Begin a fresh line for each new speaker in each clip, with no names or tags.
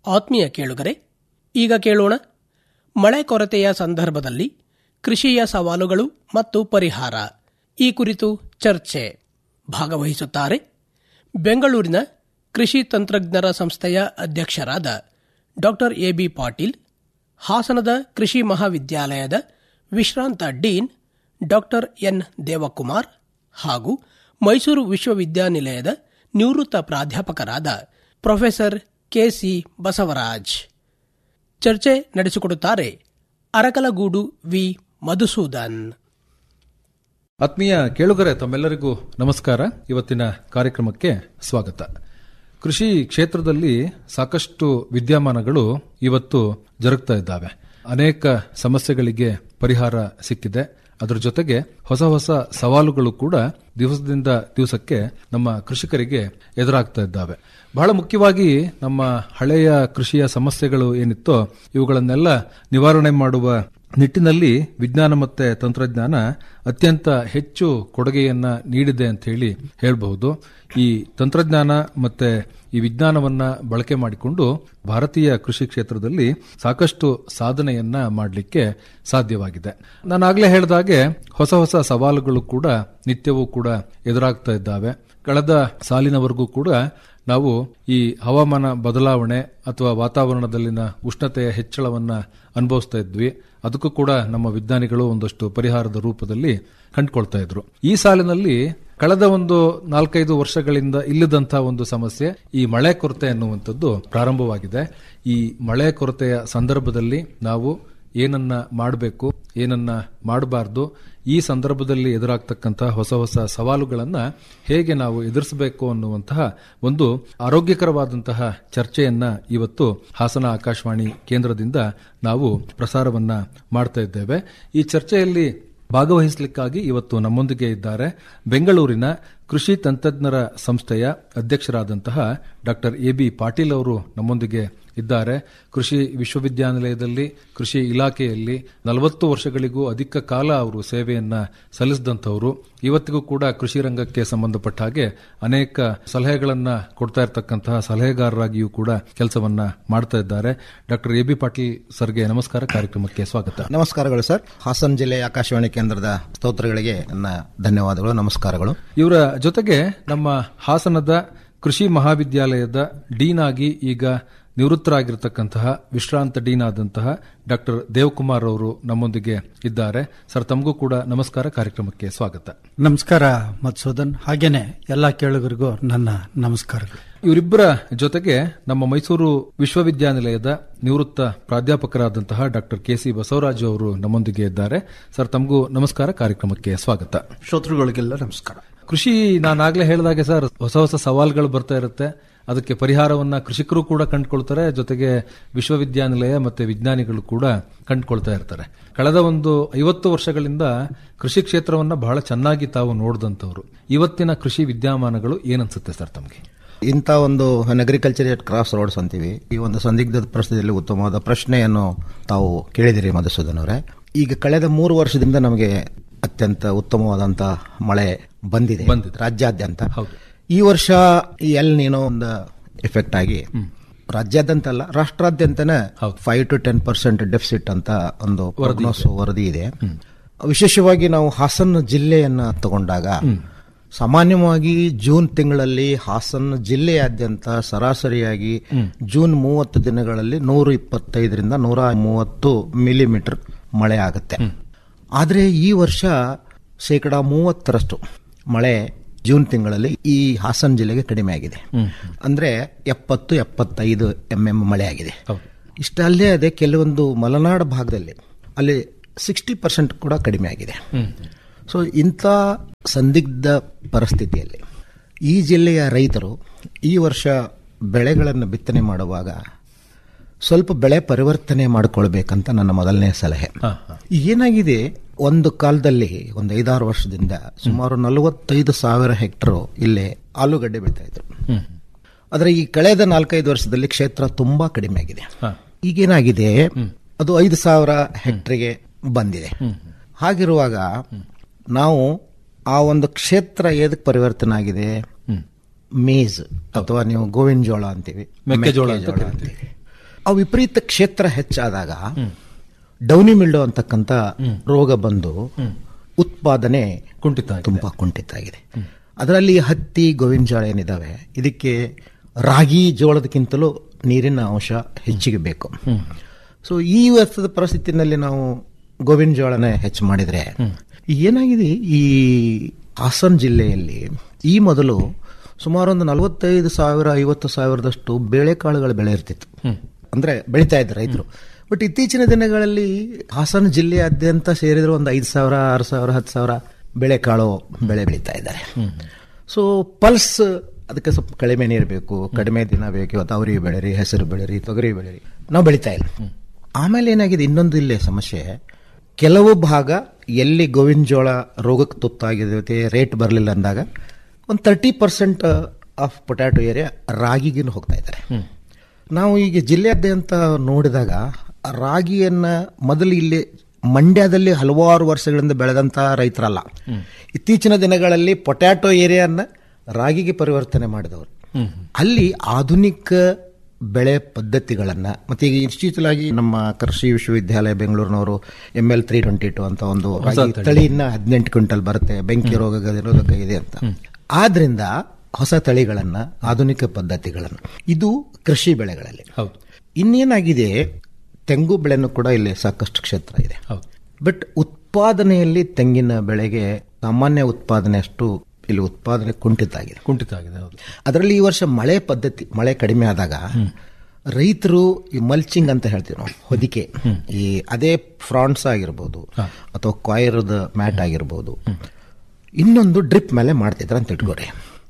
ಆತ್ಮೀಯ ಕೇಳುಗರೆ ಈಗ ಕೇಳೋಣ ಮಳೆ ಕೊರತೆಯ ಸಂದರ್ಭದಲ್ಲಿ ಕೃಷಿಯ ಸವಾಲುಗಳು ಮತ್ತು ಪರಿಹಾರ ಈ ಕುರಿತು ಚರ್ಚೆ ಭಾಗವಹಿಸುತ್ತಾರೆ ಬೆಂಗಳೂರಿನ ಕೃಷಿ ತಂತ್ರಜ್ಞರ ಸಂಸ್ಥೆಯ ಅಧ್ಯಕ್ಷರಾದ ಡಾಕ್ಟರ್ ಎಬಿ ಪಾಟೀಲ್ ಹಾಸನದ ಕೃಷಿ ಮಹಾವಿದ್ಯಾಲಯದ ವಿಶ್ರಾಂತ ಡೀನ್ ಡಾಕ್ಟರ್ ಎನ್ ದೇವಕುಮಾರ್ ಹಾಗೂ ಮೈಸೂರು ವಿಶ್ವವಿದ್ಯಾನಿಲಯದ ನಿವೃತ್ತ ಪ್ರಾಧ್ಯಾಪಕರಾದ ಪ್ರೊಫೆಸರ್ ಕೆಸಿ ಬಸವರಾಜ್ ಚರ್ಚೆ ನಡೆಸಿಕೊಡುತ್ತಾರೆ ಅರಕಲಗೂಡು ವಿ ಮಧುಸೂದನ್
ಆತ್ಮೀಯ ಕೇಳುಗರೆ ತಮ್ಮೆಲ್ಲರಿಗೂ ನಮಸ್ಕಾರ ಇವತ್ತಿನ ಕಾರ್ಯಕ್ರಮಕ್ಕೆ ಸ್ವಾಗತ ಕೃಷಿ ಕ್ಷೇತ್ರದಲ್ಲಿ ಸಾಕಷ್ಟು ವಿದ್ಯಮಾನಗಳು ಇವತ್ತು ಜರುಗ್ತಾ ಇದ್ದಾವೆ ಅನೇಕ ಸಮಸ್ಯೆಗಳಿಗೆ ಪರಿಹಾರ ಸಿಕ್ಕಿದೆ ಅದರ ಜೊತೆಗೆ ಹೊಸ ಹೊಸ ಸವಾಲುಗಳು ಕೂಡ ದಿವಸದಿಂದ ದಿವಸಕ್ಕೆ ನಮ್ಮ ಕೃಷಿಕರಿಗೆ ಎದುರಾಗ್ತಾ ಇದ್ದಾವೆ ಬಹಳ ಮುಖ್ಯವಾಗಿ ನಮ್ಮ ಹಳೆಯ ಕೃಷಿಯ ಸಮಸ್ಯೆಗಳು ಏನಿತ್ತೋ ಇವುಗಳನ್ನೆಲ್ಲ ನಿವಾರಣೆ ಮಾಡುವ ನಿಟ್ಟಿನಲ್ಲಿ ವಿಜ್ಞಾನ ಮತ್ತೆ ತಂತ್ರಜ್ಞಾನ ಅತ್ಯಂತ ಹೆಚ್ಚು ಕೊಡುಗೆಯನ್ನ ನೀಡಿದೆ ಅಂತ ಹೇಳಿ ಹೇಳಬಹುದು ಈ ತಂತ್ರಜ್ಞಾನ ಮತ್ತೆ ಈ ವಿಜ್ಞಾನವನ್ನ ಬಳಕೆ ಮಾಡಿಕೊಂಡು ಭಾರತೀಯ ಕೃಷಿ ಕ್ಷೇತ್ರದಲ್ಲಿ ಸಾಕಷ್ಟು ಸಾಧನೆಯನ್ನ ಮಾಡಲಿಕ್ಕೆ ಸಾಧ್ಯವಾಗಿದೆ ನಾನಾಗಲೇ ಹೇಳಿದಾಗೆ ಹೊಸ ಹೊಸ ಸವಾಲುಗಳು ಕೂಡ ನಿತ್ಯವೂ ಕೂಡ ಎದುರಾಗ್ತಾ ಇದ್ದಾವೆ ಕಳೆದ ಸಾಲಿನವರೆಗೂ ಕೂಡ ನಾವು ಈ ಹವಾಮಾನ ಬದಲಾವಣೆ ಅಥವಾ ವಾತಾವರಣದಲ್ಲಿನ ಉಷ್ಣತೆಯ ಹೆಚ್ಚಳವನ್ನ ಅನುಭವಿಸ್ತಾ ಇದ್ವಿ ಅದಕ್ಕೂ ಕೂಡ ನಮ್ಮ ವಿಜ್ಞಾನಿಗಳು ಒಂದಷ್ಟು ಪರಿಹಾರದ ರೂಪದಲ್ಲಿ ಕಂಡುಕೊಳ್ತಾ ಇದ್ರು ಈ ಸಾಲಿನಲ್ಲಿ ಕಳೆದ ಒಂದು ನಾಲ್ಕೈದು ವರ್ಷಗಳಿಂದ ಇಲ್ಲದಂತಹ ಒಂದು ಸಮಸ್ಯೆ ಈ ಮಳೆ ಕೊರತೆ ಅನ್ನುವಂಥದ್ದು ಪ್ರಾರಂಭವಾಗಿದೆ ಈ ಮಳೆ ಕೊರತೆಯ ಸಂದರ್ಭದಲ್ಲಿ ನಾವು ಏನನ್ನ ಮಾಡಬೇಕು ಏನನ್ನ ಮಾಡಬಾರ್ದು ಈ ಸಂದರ್ಭದಲ್ಲಿ ಎದುರಾಗ್ತಕ್ಕಂತಹ ಹೊಸ ಹೊಸ ಸವಾಲುಗಳನ್ನ ಹೇಗೆ ನಾವು ಎದುರಿಸಬೇಕು ಅನ್ನುವಂತಹ ಒಂದು ಆರೋಗ್ಯಕರವಾದಂತಹ ಚರ್ಚೆಯನ್ನ ಇವತ್ತು ಹಾಸನ ಆಕಾಶವಾಣಿ ಕೇಂದ್ರದಿಂದ ನಾವು ಪ್ರಸಾರವನ್ನ ಮಾಡ್ತಾ ಇದ್ದೇವೆ ಈ ಚರ್ಚೆಯಲ್ಲಿ ಭಾಗವಹಿಸಲಿಕ್ಕಾಗಿ ಇವತ್ತು ನಮ್ಮೊಂದಿಗೆ ಇದ್ದಾರೆ ಬೆಂಗಳೂರಿನ ಕೃಷಿ ತಂತ್ರಜ್ಞರ ಸಂಸ್ಥೆಯ ಅಧ್ಯಕ್ಷರಾದಂತಹ ಡಾಕ್ಟರ್ ಎ ಬಿ ಪಾಟೀಲ್ ಅವರು ನಮ್ಮೊಂದಿಗೆ ಇದ್ದಾರೆ ಕೃಷಿ ವಿಶ್ವವಿದ್ಯಾನಿಲಯದಲ್ಲಿ ಕೃಷಿ ಇಲಾಖೆಯಲ್ಲಿ ನಲವತ್ತು ವರ್ಷಗಳಿಗೂ ಅಧಿಕ ಕಾಲ ಅವರು ಸೇವೆಯನ್ನ ಸಲ್ಲಿಸಿದಂಥವರು ಇವತ್ತಿಗೂ ಕೂಡ ಕೃಷಿ ರಂಗಕ್ಕೆ ಸಂಬಂಧಪಟ್ಟ ಹಾಗೆ ಅನೇಕ ಸಲಹೆಗಳನ್ನ ಕೊಡ್ತಾ ಇರತಕ್ಕಂತಹ ಸಲಹೆಗಾರರಾಗಿಯೂ ಕೂಡ ಕೆಲಸವನ್ನ ಮಾಡ್ತಾ ಇದ್ದಾರೆ ಡಾಕ್ಟರ್ ಎ ಬಿ ಪಾಟೀಲ್ ಸರ್ಗೆ ನಮಸ್ಕಾರ ಕಾರ್ಯಕ್ರಮಕ್ಕೆ ಸ್ವಾಗತ
ನಮಸ್ಕಾರಗಳು ಸರ್ ಹಾಸನ ಜಿಲ್ಲೆ ಆಕಾಶವಾಣಿ ಕೇಂದ್ರದ ಸ್ತೋತ್ರಗಳಿಗೆ ನನ್ನ ಧನ್ಯವಾದಗಳು ನಮಸ್ಕಾರಗಳು
ಇವರ ಜೊತೆಗೆ ನಮ್ಮ ಹಾಸನದ ಕೃಷಿ ಮಹಾವಿದ್ಯಾಲಯದ ಡೀನ್ ಆಗಿ ಈಗ ನಿವೃತ್ತರಾಗಿರ್ತಕ್ಕಂತಹ ವಿಶ್ರಾಂತ ಡೀನ್ ಆದಂತಹ ಡಾಕ್ಟರ್ ದೇವಕುಮಾರ್ ಅವರು ನಮ್ಮೊಂದಿಗೆ ಇದ್ದಾರೆ ಸರ್ ತಮಗೂ ಕೂಡ ನಮಸ್ಕಾರ ಕಾರ್ಯಕ್ರಮಕ್ಕೆ ಸ್ವಾಗತ
ನಮಸ್ಕಾರ ಮಧುಸೂದನ್ ಹಾಗೇನೆ ಎಲ್ಲಾ ಕೇಳುಗರಿಗೂ ನನ್ನ ನಮಸ್ಕಾರಗಳು
ಇವರಿಬ್ಬರ ಜೊತೆಗೆ ನಮ್ಮ ಮೈಸೂರು ವಿಶ್ವವಿದ್ಯಾನಿಲಯದ ನಿವೃತ್ತ ಪ್ರಾಧ್ಯಾಪಕರಾದಂತಹ ಡಾಕ್ಟರ್ ಕೆಸಿ ಬಸವರಾಜು ಅವರು ನಮ್ಮೊಂದಿಗೆ ಇದ್ದಾರೆ ಸರ್ ತಮಗೂ ನಮಸ್ಕಾರ ಕಾರ್ಯಕ್ರಮಕ್ಕೆ ಸ್ವಾಗತ
ಶ್ರೋತೃಗಳಿಗೆಲ್ಲ ನಮಸ್ಕಾರ
ಕೃಷಿ ನಾನಾಗ್ಲೇ ಹೇಳಿದಾಗೆ ಸರ್ ಹೊಸ ಹೊಸ ಸವಾಲುಗಳು ಬರ್ತಾ ಇರುತ್ತೆ ಅದಕ್ಕೆ ಪರಿಹಾರವನ್ನ ಕೃಷಿಕರು ಕೂಡ ಕಂಡುಕೊಳ್ತಾರೆ ಜೊತೆಗೆ ವಿಶ್ವವಿದ್ಯಾನಿಲಯ ಮತ್ತೆ ವಿಜ್ಞಾನಿಗಳು ಕೂಡ ಕಂಡುಕೊಳ್ತಾ ಇರ್ತಾರೆ ಕಳೆದ ಒಂದು ಐವತ್ತು ವರ್ಷಗಳಿಂದ ಕೃಷಿ ಕ್ಷೇತ್ರವನ್ನ ಬಹಳ ಚೆನ್ನಾಗಿ ತಾವು ನೋಡಿದಂತವ್ರು ಇವತ್ತಿನ ಕೃಷಿ ವಿದ್ಯಮಾನಗಳು ಏನನ್ಸುತ್ತೆ ಸರ್ ತಮಗೆ
ಇಂಥ ಒಂದು ಅಗ್ರಿಕಲ್ಚರ್ ಎಟ್ ಕ್ರಾಸ್ ರೋಡ್ಸ್ ಅಂತೀವಿ ಈ ಒಂದು ಸಂದಿಗ್ಧ ಪರಿಸ್ಥಿತಿಯಲ್ಲಿ ಉತ್ತಮವಾದ ಪ್ರಶ್ನೆಯನ್ನು ತಾವು ಕೇಳಿದಿರಿ ಮಧುಸೂದನ್ ಅವರೇ ಈಗ ಕಳೆದ ಮೂರು ವರ್ಷದಿಂದ ನಮಗೆ ಅತ್ಯಂತ ಉತ್ತಮವಾದಂತ ಮಳೆ ಬಂದಿದೆ
ಬಂದಿದೆ.
ರಾಜ್ಯಾದ್ಯಂತ
ಹೌದು.
ಈ ವರ್ಷ ಈ ಎಲ್ ನೀನೋ ಒಂದು ಎಫೆಕ್ಟ್ ಆಗಿ ರಾಜ್ಯಾದ್ಯಂತ ಅಲ್ಲ ರಾಷ್ಟ್ರಾದ್ಯಂತನೇ
ಹೌದು.
Five to ten percent deficit ಅಂತ ಒಂದು prognosis ವರದಿ ಇದೆ ವಿಶೇಷವಾಗಿ ನಾವು ಹಾಸನ ಜಿಲ್ಲೆಯನ್ನ ತಗೊಂಡಾಗ ಸಾಮಾನ್ಯವಾಗಿ ಜೂನ್ ತಿಂಗಳಲ್ಲಿ ಹಾಸನ ಜಿಲ್ಲೆಯಾದ್ಯಂತ ಸರಾಸರಿಯಾಗಿ ಜೂನ್ ಮೂವತ್ತು ದಿನಗಳಲ್ಲಿ ನೂರ ಇಪ್ಪತ್ತೈದರಿಂದ ನೂರ ಮೂವತ್ತು ಮಿಲಿಮೀಟರ್ ಮಳೆ ಆಗುತ್ತೆ ಆದರೆ ಈ ವರ್ಷ ಶೇಕಡಾ ಮೂವತ್ತರಷ್ಟು ಮಳೆ ಜೂನ್ ತಿಂಗಳಲ್ಲಿ ಈ ಹಾಸನ ಜಿಲ್ಲೆಗೆ ಕಡಿಮೆ ಆಗಿದೆ ಅಂದ್ರೆ ಎಪ್ಪತ್ತು ಎಪ್ಪತ್ತೈದು ಎಂ ಎಂ ಮಳೆ ಆಗಿದೆ
ಹೌದು.
ಇಷ್ಟಲ್ಲದೆ ಅದೇ ಕೆಲವೊಂದು ಮಲೆನಾಡು ಭಾಗದಲ್ಲಿ ಅಲ್ಲಿ ಸಿಕ್ಸ್ಟಿ ಪರ್ಸೆಂಟ್ ಕೂಡ ಕಡಿಮೆ ಆಗಿದೆ ಸೊ ಇಂಥ ಸಂದಿಗ್ಧ ಪರಿಸ್ಥಿತಿಯಲ್ಲಿ ಈ ಜಿಲ್ಲೆಯ ರೈತರು ಈ ವರ್ಷ ಬೆಳೆಗಳನ್ನು ಬಿತ್ತನೆ ಮಾಡುವಾಗ ಸ್ವಲ್ಪ ಬೆಳೆ ಪರಿವರ್ತನೆ ಮಾಡಿಕೊಳ್ಬೇಕಂತ ನನ್ನ ಮೊದಲನೇ ಸಲಹೆ
ಹಾ, ಹಾ.
ಏನಾಗಿದೆ ಒಂದು ಕಾಲದಲ್ಲಿ ಒಂದು ಐದಾರು ವರ್ಷದಿಂದ ಸುಮಾರು ನಲವತ್ತೈದು ಸಾವಿರ ಹೆಕ್ಟರ್ ಇಲ್ಲಿ ಆಲೂಗಡ್ಡೆ ಬೆಳೀತಾ ಇದ್ರು ಆದರೆ ಈ ಕಳೆದ ನಾಲ್ಕೈದು ವರ್ಷದಲ್ಲಿ ಕ್ಷೇತ್ರ ತುಂಬಾ ಕಡಿಮೆ ಆಗಿದೆ
ಹಾ.
ಈಗೇನಾಗಿದೆ ಅದು ಐದು ಸಾವಿರ ಹೆಕ್ಟರ್ಗೆ ಬಂದಿದೆ ಹಾಗಿರುವಾಗ ನಾವು ಆ ಒಂದು ಕ್ಷೇತ್ರ ಏದಕ್ಕೆ ಪರಿವರ್ತನೆ ಆಗಿದೆ ಮೇಜ್ ಅಥವಾ ನೀವು ಗೋವಿನ ಜೋಳ ಅಂತೀವಿ
ಮೆಕ್ಕೆಜೋಳ ಅಂತ
ಮೆಕ್ಕೆಜೋಳ ಅಂತೀವಿ ಆ ವಿಪರೀತ ಕ್ಷೇತ್ರ ಹೆಚ್ಚಾದಾಗ ಡೌನಿ ಮಿಲ್ಡೋ ಅಂತಕ್ಕಂಥ ರೋಗ ಬಂದು ಉತ್ಪಾದನೆ
ಕುಂಠಿತ ಆಗಿದೆ.
ತುಂಬಾ ಕುಂಠಿತ ಆಗಿದೆ ಅದರಲ್ಲಿ ಹತ್ತಿ ಗೋವಿನ ಜೋಳ ಏನಿದಾವೆ ಇದಕ್ಕೆ ರಾಗಿ ಜೋಳದಕ್ಕಿಂತಲೂ ನೀರಿನ ಅಂಶ ಹೆಚ್ಚಿಗೆ ಬೇಕು ಸೊ ಈ ವರ್ಷದ ಪರಿಸ್ಥಿತಿನಲ್ಲಿ ನಾವು ಗೋವಿನ ಜೋಳನ ಹೆಚ್ಚು ಮಾಡಿದ್ರೆ ಏನಾಗಿದೆ ಈ ಹಾಸನ್ ಜಿಲ್ಲೆಯಲ್ಲಿ ಈ ಮೊದಲು ಸುಮಾರು ಒಂದು ನಲವತ್ತೈದು ಸಾವಿರ ಐವತ್ತು ಸಾವಿರದಷ್ಟು ಬೇಳೆಕಾಳುಗಳ ಬೆಳೆ ಇರ್ತಿತ್ತು ಅಂದ್ರೆ ಬೆಳಿತಾ ಇದ್ರು ರೈತರು ಬಟ್ ಇತ್ತೀಚಿನ ದಿನಗಳಲ್ಲಿ ಹಾಸನ ಜಿಲ್ಲೆಯಾದ್ಯಂತ ಸೇರಿದ್ರೆ ಒಂದು ಐದು ಸಾವಿರ ಆರು ಸಾವಿರ ಹತ್ತು ಸಾವಿರ ಬೆಳೆಕಾಳು ಬೆಳೆ ಬೆಳೀತಾ ಇದ್ದಾರೆ ಸೊ ಪಲ್ಸ್ ಅದಕ್ಕೆ ಸ್ವಲ್ಪ ಕಡಿಮೆ ನೀರು ಬೇಕು ಕಡಿಮೆ ದಿನ ಬೇಕು ಇವತ್ತು ಅವರಿ ಬೆಳೆರಿ ಹೆಸರು ಬೆಳೆರಿ ತೊಗರಿ ಬೆಳೆರಿ ನಾವು ಬೆಳಿತಾ ಇಲ್ಲ ಆಮೇಲೆ ಏನಾಗಿದೆ ಇನ್ನೊಂದು ಇಲ್ಲೇ ಸಮಸ್ಯೆ ಕೆಲವು ಭಾಗ ಎಲ್ಲಿ ಗೋವಿನ ಜೋಳ ರೋಗಕ್ಕೆ ತುತ್ತಾಗಿದೆ ರೇಟ್ ಬರಲಿಲ್ಲ ಅಂದಾಗ ಒಂದು thirty percent of potato area ರಾಗಿಗಿನ ಹೋಗ್ತಾ ಇದ್ದಾರೆ ನಾವು ಈಗ ಜಿಲ್ಲೆಯಾದ್ಯಂತ ನೋಡಿದಾಗ ರಾಗಿಯನ್ನ ಮೊದಲು ಇಲ್ಲಿ ಮಂಡ್ಯದಲ್ಲಿ ಹಲವಾರು ವರ್ಷಗಳಿಂದ ಬೆಳೆದಂತ ರೈತರಲ್ಲ ಇತ್ತೀಚಿನ ದಿನಗಳಲ್ಲಿ ಪೊಟ್ಯಾಟೊ ಏರಿಯಾನ ರಾಗಿಗೆ ಪರಿವರ್ತನೆ ಮಾಡಿದವರು ಅಲ್ಲಿ ಆಧುನಿಕ ಬೆಳೆ ಪದ್ಧತಿಗಳನ್ನ ಮತ್ತೆ ಈಗ ಇತ್ತೀಚಲಾಗಿ ನಮ್ಮ ಕೃಷಿ ವಿಶ್ವವಿದ್ಯಾಲಯ ಬೆಂಗಳೂರಿನವರು M L three twenty two ಅಂತ ಒಂದು ರಾಗಿ ತಳಿಯನ್ನ ಹದಿನೆಂಟು ಕ್ವಿಂಟಲ್ ಬರುತ್ತೆ ಬೆಂಕಿ ರೋಗ ನಿರೋಧಕ ಇದೆ ಅಂತ ಆದ್ರಿಂದ ಹೊಸ ತಳಿಗಳನ್ನ ಆಧುನಿಕ ಪದ್ಧತಿಗಳನ್ನ ಇದು ಕೃಷಿ ಬೆಳೆಗಳಲ್ಲಿ
ಹೌದು
ಇನ್ನೇನಾಗಿದೆ ತೆಂಗು ಬೆಳೆನೂ ಕೂಡ ಇಲ್ಲಿ ಸಾಕಷ್ಟು ಕ್ಷೇತ್ರ ಇದೆ
ಹೌದು
ಬಟ್ ಉತ್ಪಾದನೆಯಲ್ಲಿ ತೆಂಗಿನ ಬೆಳೆಗೆ ಸಾಮಾನ್ಯ ಉತ್ಪಾದನೆ ಅಷ್ಟು ಇಲ್ಲಿ ಉತ್ಪಾದನೆ ಕುಂಠಿತ ಆಗಿದೆ
ಕುಂಠಿತ ಆಗಿದೆ ಹೌದು
ಅದರಲ್ಲಿ ಈ ವರ್ಷ ಮಳೆ ಪದ್ಧತಿ ಮಳೆ ಕಡಿಮೆ ಆದಾಗ ರೈತರು ಈ ಮಲ್ಚಿಂಗ್ ಅಂತ ಹೇಳ್ತೀವಿ ನಾವು ಹೊದಿಕೆ ಈ ಅದೇ ಫ್ರಾನ್ಸ್ ಆಗಿರ್ಬೋದು ಅಥವಾ ಕಾಯರದ ಮ್ಯಾಟ್ ಆಗಿರ್ಬೋದು ಇನ್ನೊಂದು ಡ್ರಿಪ್ ಮೇಲೆ ಮಾಡ್ತಿದ್ರ ಅಂತ ಇಟ್ಕೋರಿ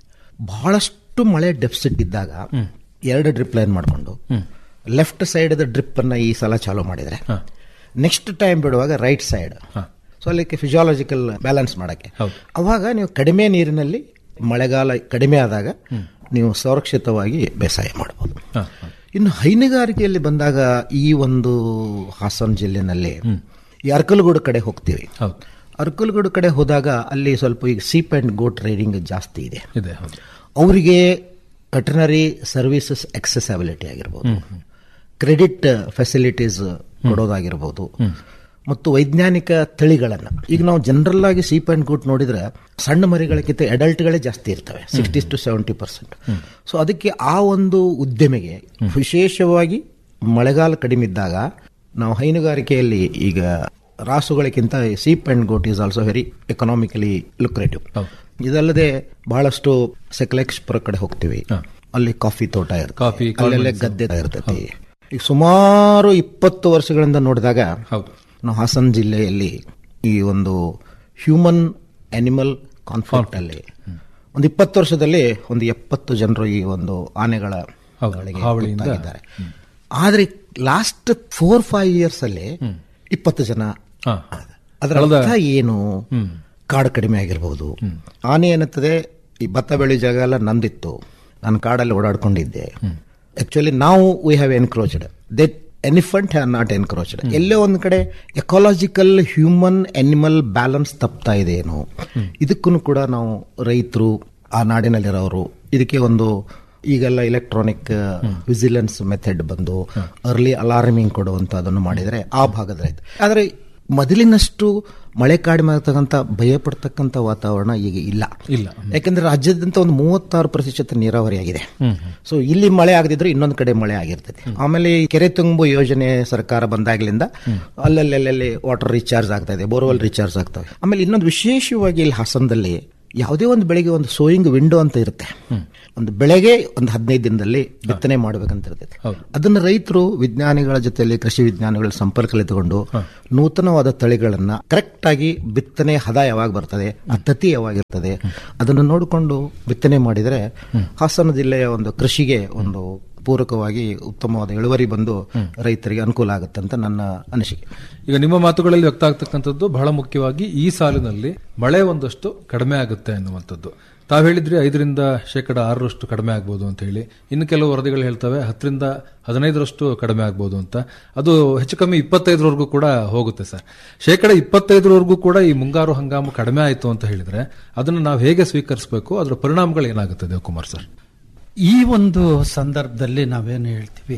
ಬಹಳಷ್ಟು ಮಳೆ ಡೆಫಿಸಿಟ್ ಇದ್ದಾಗ ಎರಡು ಡ್ರಿಪ್ ಲೈನ್ ಮಾಡಿಕೊಂಡು ಲೆಫ್ಟ್ ಸೈಡ್ ಡ್ರಿಪ್ ಅನ್ನ ಈ ಸಲ ಚಾಲೂ ಮಾಡಿದ್ರೆ ನೆಕ್ಸ್ಟ್ ಟೈಮ್ ಬಿಡುವಾಗ ರೈಟ್ ಸೈಡ್ ಸೊ ಅಲ್ಲಿಗೆ ಫಿಸಿಯಾಲಜಿಕಲ್ ಬ್ಯಾಲೆನ್ಸ್ ಮಾಡಕ್ಕೆ
ಹೌದು.
ಅವಾಗ ನೀವು ಕಡಿಮೆ ನೀರಿನಲ್ಲಿ ಮಳೆಗಾಲ ಕಡಿಮೆ ಆದಾಗ ನೀವು ಸುರಕ್ಷಿತವಾಗಿ ಬೇಸಾಯ ಮಾಡಬಹುದು
ಹ, ಹ.
ಇನ್ನು ಹೈನುಗಾರಿಕೆಯಲ್ಲಿ ಬಂದಾಗ ಈ ಒಂದು ಹಾಸನ ಜಿಲ್ಲೆನಲ್ಲಿ ಈ ಅರ್ಕಲಗೂಡು ಕಡೆ ಹೋಗ್ತೀವಿ
ಹೌದು
ಅರ್ಕಲಗೂಡು ಕಡೆ ಹೋದಾಗ ಅಲ್ಲಿ ಸ್ವಲ್ಪ ಈಗ ಸೀಪ್ ಅಂಡ್ ಗೋಟ್ ರೈಡಿಂಗ್ ಜಾಸ್ತಿ ಇದೆ
ಇದೆ ಹೌದು
ಅವರಿಗೆ ವೆಟರ್ನರಿ ಸರ್ವಿಸಸ್ ಎಕ್ಸೆಸಬಿಲಿಟಿ ಆಗಿರ್ಬೋದು ಕ್ರೆಡಿಟ್ ಫೆಸಿಲಿಟೀಸ್ ಕೊಡೋದಾಗಿರ್ಬೋದು ಮತ್ತು ವೈಜ್ಞಾನಿಕ ತಳಿಗಳನ್ನ ಈಗ ನಾವು ಜನರಲ್ ಆಗಿ ಸೀಪ್ ಅಂಡ್ ಗೂಟ್ ನೋಡಿದ್ರೆ ಸಣ್ಣ ಮರಿಗಳಕ್ಕಿಂತ ಅಡಲ್ಟ್ಗಳೇ ಜಾಸ್ತಿ ಇರ್ತವೆ sixty to seventy percent so ಅದಕ್ಕೆ ಆ ಒಂದು ಉದ್ಯಮೆಗೆ ವಿಶೇಷವಾಗಿ ಮಳೆಗಾಲ ಕಡಿಮೆ ಇದ್ದಾಗ ನಾವು ಹೈನುಗಾರಿಕೆಯಲ್ಲಿ ಈಗ ರಾಸುಗಳಿಗಿಂತ sheep and goat is also very economically lucrative ಇದಲ್ಲದೆ ಬಹಳಷ್ಟು ಸೆಕಲೇಶ್ಪುರ ಕಡೆ ಹೋಗ್ತೀವಿ ಅಲ್ಲಿ ಕಾಫಿ ತೋಟ ಇರುತ್ತೆ
ಕಾಫಿ,
ಅಲ್ಲೆಲ್ಲ ಗದ್ದೆ ಇರ್ತೈತಿ ಈಗ ಸುಮಾರು ಇಪ್ಪತ್ತು ವರ್ಷಗಳಿಂದ ನೋಡಿದಾಗ
ಹೌದು
ನಾವು ಹಾಸನ ಜಿಲ್ಲೆಯಲ್ಲಿ ಈ ಒಂದು ಹ್ಯೂಮನ್ ಅನಿಮಲ್ ಕಾನ್ಫ್ಲಿಕ್ಟ್ ಅಲ್ಲಿ ಒಂದು ಇಪ್ಪತ್ತು ವರ್ಷದಲ್ಲಿ ಒಂದು ಎಪ್ಪತ್ತು ಜನರು ಈ ಒಂದು ಆನೆಗಳ
ಹೌದು,
ಗಳಿಗೆ
ಹಾವಳಿಯಿಂದ.
ತುತ್ತಾಗಿದ್ದಾರೆ ಆದ್ರೆ ಲಾಸ್ಟ್ ಫೋರ್ ಫೈವ್ ಇಯರ್ಸ್ ಅಲ್ಲಿ ಇಪ್ಪತ್ತು ಜನ
ಹಾ.
ಅದರ
ಕಳೆದ-
ಅರ್ಥ ಏನು ಕಾಡು ಕಡಿಮೆ ಆಗಿರಬಹುದು ಆನೆ ಏನತ್ತದೆ ಈ ಭತ್ತ ಬೆಳೆ ಜಾಗ ಎಲ್ಲ ನಂದಿತ್ತು ನಾನು ಕಾಡಲ್ಲಿ ಓಡಾಡ್ಕೊಂಡಿದ್ದೆ ಆಕ್ಚುಲಿ ನಾವು we have encroached that elephant have not encroached ಎಲ್ಲೇ ಒಂದು ಕಡೆ ಎಕಾಲಜಿಕಲ್ ಹ್ಯೂಮನ್ ಅನಿಮಲ್ ಬ್ಯಾಲೆನ್ಸ್ ತಪ್ತಾ ಇದೆ ಏನು ಇದಕ್ಕೂ ಕೂಡ ನಾವು ರೈತರು ಆ ನಾಡಿನಲ್ಲಿರೋರು ಇದಕ್ಕೆ ಒಂದು ಈಗೆಲ್ಲ ಇಲೆಕ್ಟ್ರಾನಿಕ್ ವಿಜಿಲೆನ್ಸ್ ಮೆಥಡ್ ಬಂದು ಅರ್ಲಿ ಅಲಾರ್ಮಿಂಗ್ ಕೊಡುವಂತದನ್ನು ಮಾಡಿದರೆ ಆ ಭಾಗದ ರೈತ ಆದರೆ ಮೊದಲಿನಷ್ಟು ಮಳೆ ಕಡಿಮೆ ಆಗ್ತಕ್ಕಂಥ ಭಯ ಪಡ್ತಕ್ಕಂಥ ವಾತಾವರಣ ಈಗ ಇಲ್ಲ
ಇಲ್ಲ
ಯಾಕಂದ್ರೆ ರಾಜ್ಯಾದ್ಯಂತ ಒಂದು ಮೂವತ್ತಾರು ಪ್ರತಿಶತ ನೀರಾವರಿ ಆಗಿದೆ ಸೊ ಇಲ್ಲಿ ಮಳೆ ಆಗದಿದ್ರೆ ಇನ್ನೊಂದು ಕಡೆ ಮಳೆ ಆಗಿರ್ತದೆ ಆಮೇಲೆ ಈ ಕೆರೆ ತುಂಬು ಯೋಜನೆ ಸರ್ಕಾರ ಬಂದಾಗ್ಲಿಂದ ಅಲ್ಲಲ್ಲಿ ವಾಟರ್ ರೀಚಾರ್ಜ್ ಆಗ್ತಾ ಇದೆ ಬೋರ್ವೆಲ್ ರೀಚಾರ್ಜ್ ಆಗ್ತವೆ ಆಮೇಲೆ ಇನ್ನೊಂದು ವಿಶೇಷವಾಗಿ ಇಲ್ಲಿ ಹಾಸನದಲ್ಲಿ ಯಾವುದೇ ಒಂದು ಬೆಳೆಗೆ ಒಂದು ಸೋಯಿಂಗ್ ವಿಂಡೋ ಅಂತ ಇರುತ್ತೆ ಒಂದು ಬೆಳೆಗೆ ಒಂದು ಹದಿನೈದು ದಿನದಲ್ಲಿ ಬಿತ್ತನೆ ಮಾಡಬೇಕಂತ ಇರ್ತೈತೆ ಅದನ್ನ ರೈತರು ವಿಜ್ಞಾನಿಗಳ ಜೊತೆಯಲ್ಲಿ ಕೃಷಿ ವಿಜ್ಞಾನಿಗಳ ಸಂಪರ್ಕದಲ್ಲಿ ತಗೊಂಡು ನೂತನವಾದ ತಳಿಗಳನ್ನ ಕರೆಕ್ಟ್ ಆಗಿ ಬಿತ್ತನೆ ಹದ ಯಾವಾಗ ಬರ್ತದೆ ಆ ತತಿ ಯಾವಾಗಿರ್ತದೆ ಅದನ್ನು ನೋಡಿಕೊಂಡು ಬಿತ್ತನೆ ಮಾಡಿದರೆ ಹಾಸನ ಜಿಲ್ಲೆಯ ಒಂದು ಕೃಷಿಗೆ ಒಂದು ಪೂರಕವಾಗಿ ಉತ್ತಮವಾದ ಇಳುವರಿ ಬಂದು ರೈತರಿಗೆ ಅನುಕೂಲ ಆಗುತ್ತೆ ಅಂತ ನನ್ನ ಅನಿಸಿಕೆ
ಈಗ ನಿಮ್ಮ ಮಾತುಗಳಲ್ಲಿ ವ್ಯಕ್ತ ಆಗ್ತಕ್ಕಂಥದ್ದು ಬಹಳ ಮುಖ್ಯವಾಗಿ ಈ ಸಾಲಿನಲ್ಲಿ ಮಳೆ ಒಂದಷ್ಟು ಕಡಿಮೆ ಆಗುತ್ತೆ ಅನ್ನುವಂಥದ್ದು ತಾವು ಹೇಳಿದ್ರಿ ಐದರಿಂದ ಶೇಕಡ ಆರರಷ್ಟು ಕಡಿಮೆ ಆಗ್ಬೋದು ಅಂತ ಹೇಳಿ ಇನ್ನು ಕೆಲವು ವರದಿಗಳು ಹೇಳ್ತವೆ ಹತ್ತರಿಂದ ಹದಿನೈದರಷ್ಟು ಕಡಿಮೆ ಆಗ್ಬೋದು ಅಂತ ಅದು ಹೆಚ್ಚು ಕಮ್ಮಿ ಇಪ್ಪತ್ತೈದರವರೆಗೂ ಕೂಡ ಹೋಗುತ್ತೆ ಸರ್ ಶೇಕಡ ಇಪ್ಪತ್ತೈದರವರೆಗೂ ಕೂಡ ಈ ಮುಂಗಾರು ಹಂಗಾಮು ಕಡಿಮೆ ಆಯಿತು ಅಂತ ಹೇಳಿದ್ರೆ ಅದನ್ನು ನಾವು ಹೇಗೆ ಸ್ವೀಕರಿಸಬೇಕು ಅದರ ಪರಿಣಾಮಗಳು ಏನಾಗುತ್ತೆ ದೇವಕುಮಾರ್ ಸರ್
ಈ ಒಂದು ಸಂದರ್ಭದಲ್ಲಿ ನಾವೇನು ಹೇಳ್ತೀವಿ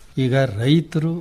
ಈಗ ರೈತರು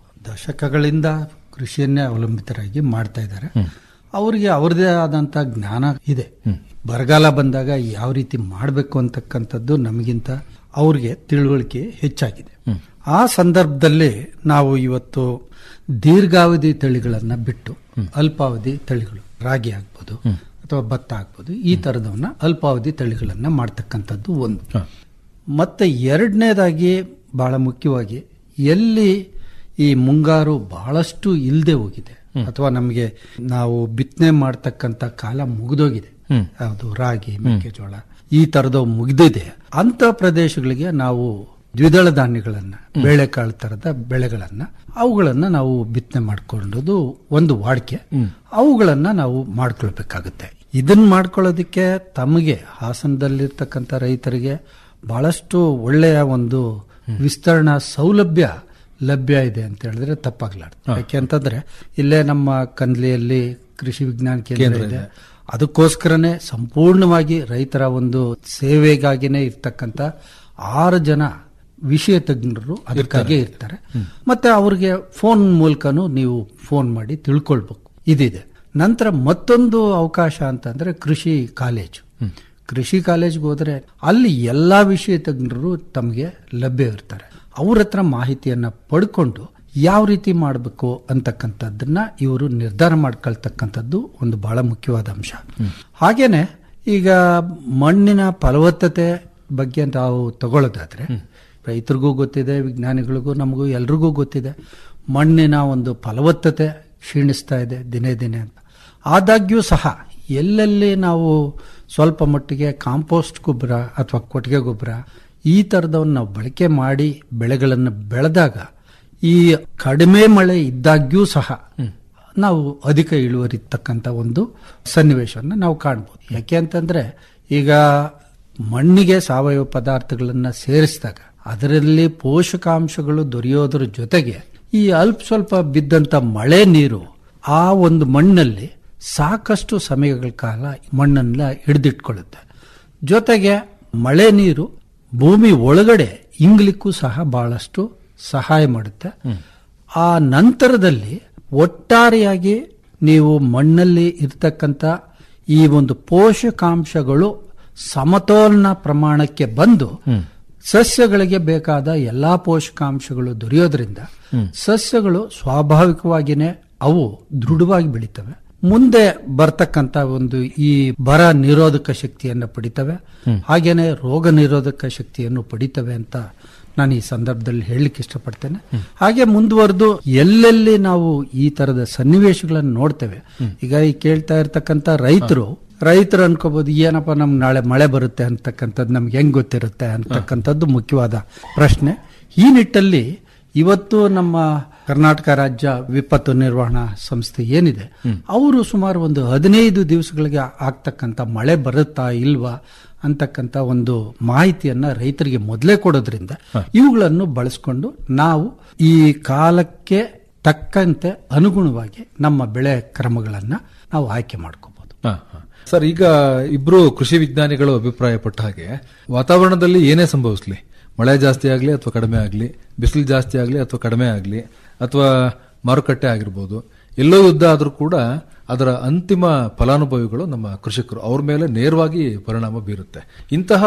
ದಶಕಗಳಿಂದ ಕೃಷಿಯನ್ನೇ ಅವಲಂಬಿತರಾಗಿ ಮಾಡ್ತಾ ಇದ್ದಾರೆ ಅವರಿಗೆ ಅವ್ರದೇ ಆದಂತ ಜ್ಞಾನ ಇದೆ ಬರಗಾಲ ಬಂದಾಗ ಯಾವ ರೀತಿ ಮಾಡಬೇಕು ಅಂತಕ್ಕಂಥದ್ದು ನಮಗಿಂತ ಅವ್ರಿಗೆ ತಿಳುವಳಿಕೆ ಹೆಚ್ಚಾಗಿದೆ ಆ ಸಂದರ್ಭದಲ್ಲಿ ನಾವು ಇವತ್ತು ದೀರ್ಘಾವಧಿ ತಳಿಗಳನ್ನ ಬಿಟ್ಟು ಅಲ್ಪಾವಧಿ ತಳಿಗಳು ರಾಗಿ ಆಗ್ಬೋದು ಅಥವಾ ಭತ್ತ ಆಗ್ಬೋದು ಈ ತರದವನ್ನ ಅಲ್ಪಾವಧಿ ತಳಿಗಳನ್ನ ಮಾಡ್ತಕ್ಕಂಥದ್ದು ಒಂದು ಮತ್ತೆ ಎರಡನೇದಾಗಿ ಬಹಳ ಮುಖ್ಯವಾಗಿ ಎಲ್ಲಿ ಈ ಮುಂಗಾರು ಬಹಳಷ್ಟು ಇಲ್ಲದೆ ಹೋಗಿದೆ ಅಥವಾ ನಮಗೆ ನಾವು ಬಿತ್ತನೆ ಮಾಡ್ತಕ್ಕಂಥ ಕಾಲ ಮುಗಿದೋಗಿದೆ ಯಾವುದು ರಾಗಿ ಮೆಕ್ಕೆಜೋಳ ಈ ತರದ ಮುಗಿದಿದೆ ಅಂತ ಪ್ರದೇಶಗಳಿಗೆ ನಾವು ದ್ವಿದಳ ಧಾನ್ಯಗಳನ್ನ ಬೇಳೆಕಾಳು ತರದ ಬೆಳೆಗಳನ್ನ ಅವುಗಳನ್ನ ನಾವು ಬಿತ್ತನೆ ಮಾಡ್ಕೊಂಡದು ಒಂದು ವಾಡಿಕೆ ಅವುಗಳನ್ನ ನಾವು ಮಾಡ್ಕೊಳ್ಬೇಕಾಗುತ್ತೆ ಇದನ್ನ ಮಾಡ್ಕೊಳ್ಳೋದಕ್ಕೆ ತಮಗೆ ಹಾಸನದಲ್ಲಿರ್ತಕ್ಕಂಥ ರೈತರಿಗೆ ಬಹಳಷ್ಟು ಒಳ್ಳೆಯ ಒಂದು ವಿಸ್ತರಣಾ ಸೌಲಭ್ಯ ಲಭ್ಯ ಇದೆ ಅಂತ ಹೇಳಿದ್ರೆ ತಪ್ಪಾಗ್ಲಾರ್ದು ಯಾಕೆ ಅಂತಂದ್ರೆ ಇಲ್ಲೇ ನಮ್ಮ ಕಂದ್ಲಿಯಲ್ಲಿ ಕೃಷಿ ವಿಜ್ಞಾನ ಕೇಂದ್ರ ಇದೆ ಅದಕ್ಕೋಸ್ಕರನೇ ಸಂಪೂರ್ಣವಾಗಿ ರೈತರ ಒಂದು ಸೇವೆಗಾಗಿನೇ ಇರ್ತಕ್ಕಂಥ ಆರು ಜನ ವಿಷಯ ತಜ್ಞರು ಅದಕ್ಕಾಗಿ ಇರ್ತಾರೆ ಮತ್ತೆ ಅವ್ರಿಗೆ ಫೋನ್ ಮೂಲಕನೂ ನೀವು ಫೋನ್ ಮಾಡಿ ತಿಳ್ಕೊಳ್ಬೇಕು ಇದಿದೆ ನಂತರ ಮತ್ತೊಂದು ಅವಕಾಶ ಅಂತಂದ್ರೆ ಕೃಷಿ ಕಾಲೇಜು ಕೃಷಿ ಕಾಲೇಜ್ಗೆ ಹೋದ್ರೆ ಅಲ್ಲಿ ಎಲ್ಲಾ ವಿಷಯ ತಜ್ಞರು ತಮಗೆ ಲಭ್ಯ ಇರ್ತಾರೆ ಅವ್ರ ಹತ್ರ ಮಾಹಿತಿಯನ್ನ ಪಡ್ಕೊಂಡು ಯಾವ ರೀತಿ ಮಾಡಬೇಕು ಅಂತಕ್ಕಂಥದ್ದನ್ನ ಇವರು ನಿರ್ಧಾರ ಮಾಡ್ಕೊಳ್ತಕ್ಕಂಥದ್ದು ಒಂದು ಬಹಳ ಮುಖ್ಯವಾದ ಅಂಶ ಹಾಗೇನೆ ಈಗ ಮಣ್ಣಿನ ಫಲವತ್ತತೆ ಬಗ್ಗೆ ನಾವು ತಗೊಳ್ಳೋದಾದ್ರೆ ರೈತರಿಗೂ ಗೊತ್ತಿದೆ ವಿಜ್ಞಾನಿಗಳಿಗೂ ನಮಗೂ ಎಲ್ರಿಗೂ ಗೊತ್ತಿದೆ ಮಣ್ಣಿನ ಒಂದು ಫಲವತ್ತತೆ ಕ್ಷೀಣಿಸ್ತಾ ಇದೆ ದಿನೇ ದಿನೇ ಅಂತ ಆದಾಗ್ಯೂ ಸಹ ಎಲ್ಲೆಲ್ಲಿ ನಾವು ಸ್ವಲ್ಪ ಮಟ್ಟಿಗೆ ಕಾಂಪೋಸ್ಟ್ ಗೊಬ್ಬರ ಅಥವಾ ಕೊಟ್ಟಿಗೆ ಗೊಬ್ಬರ ಈ ಥರದವನ್ನ ನಾವು ಬಳಕೆ ಮಾಡಿ ಬೆಳೆಗಳನ್ನು ಬೆಳೆದಾಗ ಈ ಕಡಿಮೆ ಮಳೆ ಇದ್ದಾಗ್ಯೂ ಸಹ ನಾವು ಅಧಿಕ ಇಳುವರಿ ಇರ್ತಕ್ಕಂಥ ಒಂದು ಸನ್ನಿವೇಶವನ್ನು ನಾವು ಕಾಣ್ಬೋದು ಯಾಕೆ ಅಂತಂದ್ರೆ ಈಗ ಮಣ್ಣಿಗೆ ಸಾವಯವ ಪದಾರ್ಥಗಳನ್ನ ಸೇರಿಸಿದಾಗ ಅದರಲ್ಲಿ ಪೋಷಕಾಂಶಗಳು ದೊರೆಯೋದ್ರ ಜೊತೆಗೆ ಈ ಅಲ್ಪ ಸ್ವಲ್ಪ ಬಿದ್ದಂತ ಮಳೆ ನೀರು ಆ ಒಂದು ಮಣ್ಣಲ್ಲಿ ಸಾಕಷ್ಟು ಸಮಯಗಳ ಕಾಲ ಮಣ್ಣನ್ನ ಹಿಡಿದಿಟ್ಕೊಳ್ಳುತ್ತೆ ಜೊತೆಗೆ ಮಳೆ ನೀರು ಭೂಮಿ ಒಳಗಡೆ ಇಂಗ್ಲಿಕ್ಕೂ ಸಹ ಬಹಳಷ್ಟು ಸಹಾಯ ಮಾಡುತ್ತೆ ಆ ನಂತರದಲ್ಲಿ ಒಟ್ಟಾರೆಯಾಗಿ ನೀವು ಮಣ್ಣಲ್ಲಿ ಇರ್ತಕ್ಕಂಥ ಈ ಒಂದು ಪೋಷಕಾಂಶಗಳು ಸಮತೋಲನ ಪ್ರಮಾಣಕ್ಕೆ ಬಂದು ಸಸ್ಯಗಳಿಗೆ ಬೇಕಾದ ಎಲ್ಲಾ ಪೋಷಕಾಂಶಗಳು ದೊರೆಯೋದ್ರಿಂದ ಸಸ್ಯಗಳು ಸ್ವಾಭಾವಿಕವಾಗಿಯೇ ಅವು ದೃಢವಾಗಿ ಬೆಳಿತವೆ ಮುಂದೆ ಬರ್ತಕ್ಕಂತ ಒಂದು ಈ ಬರ ನಿರೋಧಕ ಶಕ್ತಿಯನ್ನು ಪಡಿತವೆ ಹಾಗೇನೆ ರೋಗ ನಿರೋಧಕ ಶಕ್ತಿಯನ್ನು ಪಡಿತವೆ ಅಂತ ನಾನು ಈ ಸಂದರ್ಭದಲ್ಲಿ ಹೇಳಲಿಕ್ಕೆ ಇಷ್ಟಪಡ್ತೇನೆ ಹಾಗೆ ಮುಂದುವರೆದು ಎಲ್ಲೆಲ್ಲಿ ನಾವು ಈ ತರದ ಸನ್ನಿವೇಶಗಳನ್ನು ನೋಡ್ತೇವೆ ಈಗ ಈ ಕೇಳ್ತಾ ಇರ್ತಕ್ಕಂಥ ರೈತರು ರೈತರು ಅನ್ಕೋಬಹುದು ಏನಪ್ಪ ನಮ್ ನಾಳೆ ಮಳೆ ಬರುತ್ತೆ ಅಂತಕ್ಕಂಥದ್ದು ನಮ್ಗೆ ಹೆಂಗ್ ಗೊತ್ತಿರುತ್ತೆ ಅಂತಕ್ಕಂಥದ್ದು ಮುಖ್ಯವಾದ ಪ್ರಶ್ನೆ ಈ ನಿಟ್ಟಲ್ಲಿ ಇವತ್ತು ನಮ್ಮ ಕರ್ನಾಟಕ ರಾಜ್ಯ ವಿಪತ್ತು ನಿರ್ವಹಣಾ ಸಂಸ್ಥೆ ಏನಿದೆ ಅವರು ಸುಮಾರು ಒಂದು ಹದಿನೈದು ದಿವಸಗಳಿಗೆ ಆಗ್ತಕ್ಕಂಥ ಮಳೆ ಬರುತ್ತಾ ಇಲ್ವಾ ಅಂತಕ್ಕಂಥ ಒಂದು ಮಾಹಿತಿಯನ್ನ ರೈತರಿಗೆ ಮೊದಲೇ ಕೊಡೋದ್ರಿಂದ ಇವುಗಳನ್ನು ಬಳಸ್ಕೊಂಡು ನಾವು ಈ ಕಾಲಕ್ಕೆ ತಕ್ಕಂತೆ ಅನುಗುಣವಾಗಿ ನಮ್ಮ ಬೆಳೆ ಕ್ರಮಗಳನ್ನ ನಾವು ಆಯ್ಕೆ ಮಾಡ್ಕೋಬಹುದು
ಹ, ಹ. ಸರ್ ಈಗ ಇಬ್ರು ಕೃಷಿ ವಿಜ್ಞಾನಿಗಳು ಅಭಿಪ್ರಾಯ ಪಟ್ಟ ಹಾಗೆ ವಾತಾವರಣದಲ್ಲಿ ಏನೇ ಸಂಭವಿಸ್ಲಿ ಮಳೆ ಜಾಸ್ತಿ ಆಗಲಿ ಅಥವಾ ಕಡಿಮೆ ಆಗಲಿ ಬಿಸಿಲು ಜಾಸ್ತಿ ಆಗಲಿ ಅಥವಾ ಕಡಿಮೆ ಆಗಲಿ ಅಥವಾ ಮಾರುಕಟ್ಟೆ ಆಗಿರ್ಬೋದು ಎಲ್ಲೋ ಯುದ್ಧ ಆದರೂ ಕೂಡ ಅದರ ಅಂತಿಮ ಫಲಾನುಭವಿಗಳು ನಮ್ಮ ಕೃಷಿಕರು ಅವ್ರ ಮೇಲೆ ನೇರವಾಗಿ ಪರಿಣಾಮ ಬೀರುತ್ತೆ ಇಂತಹ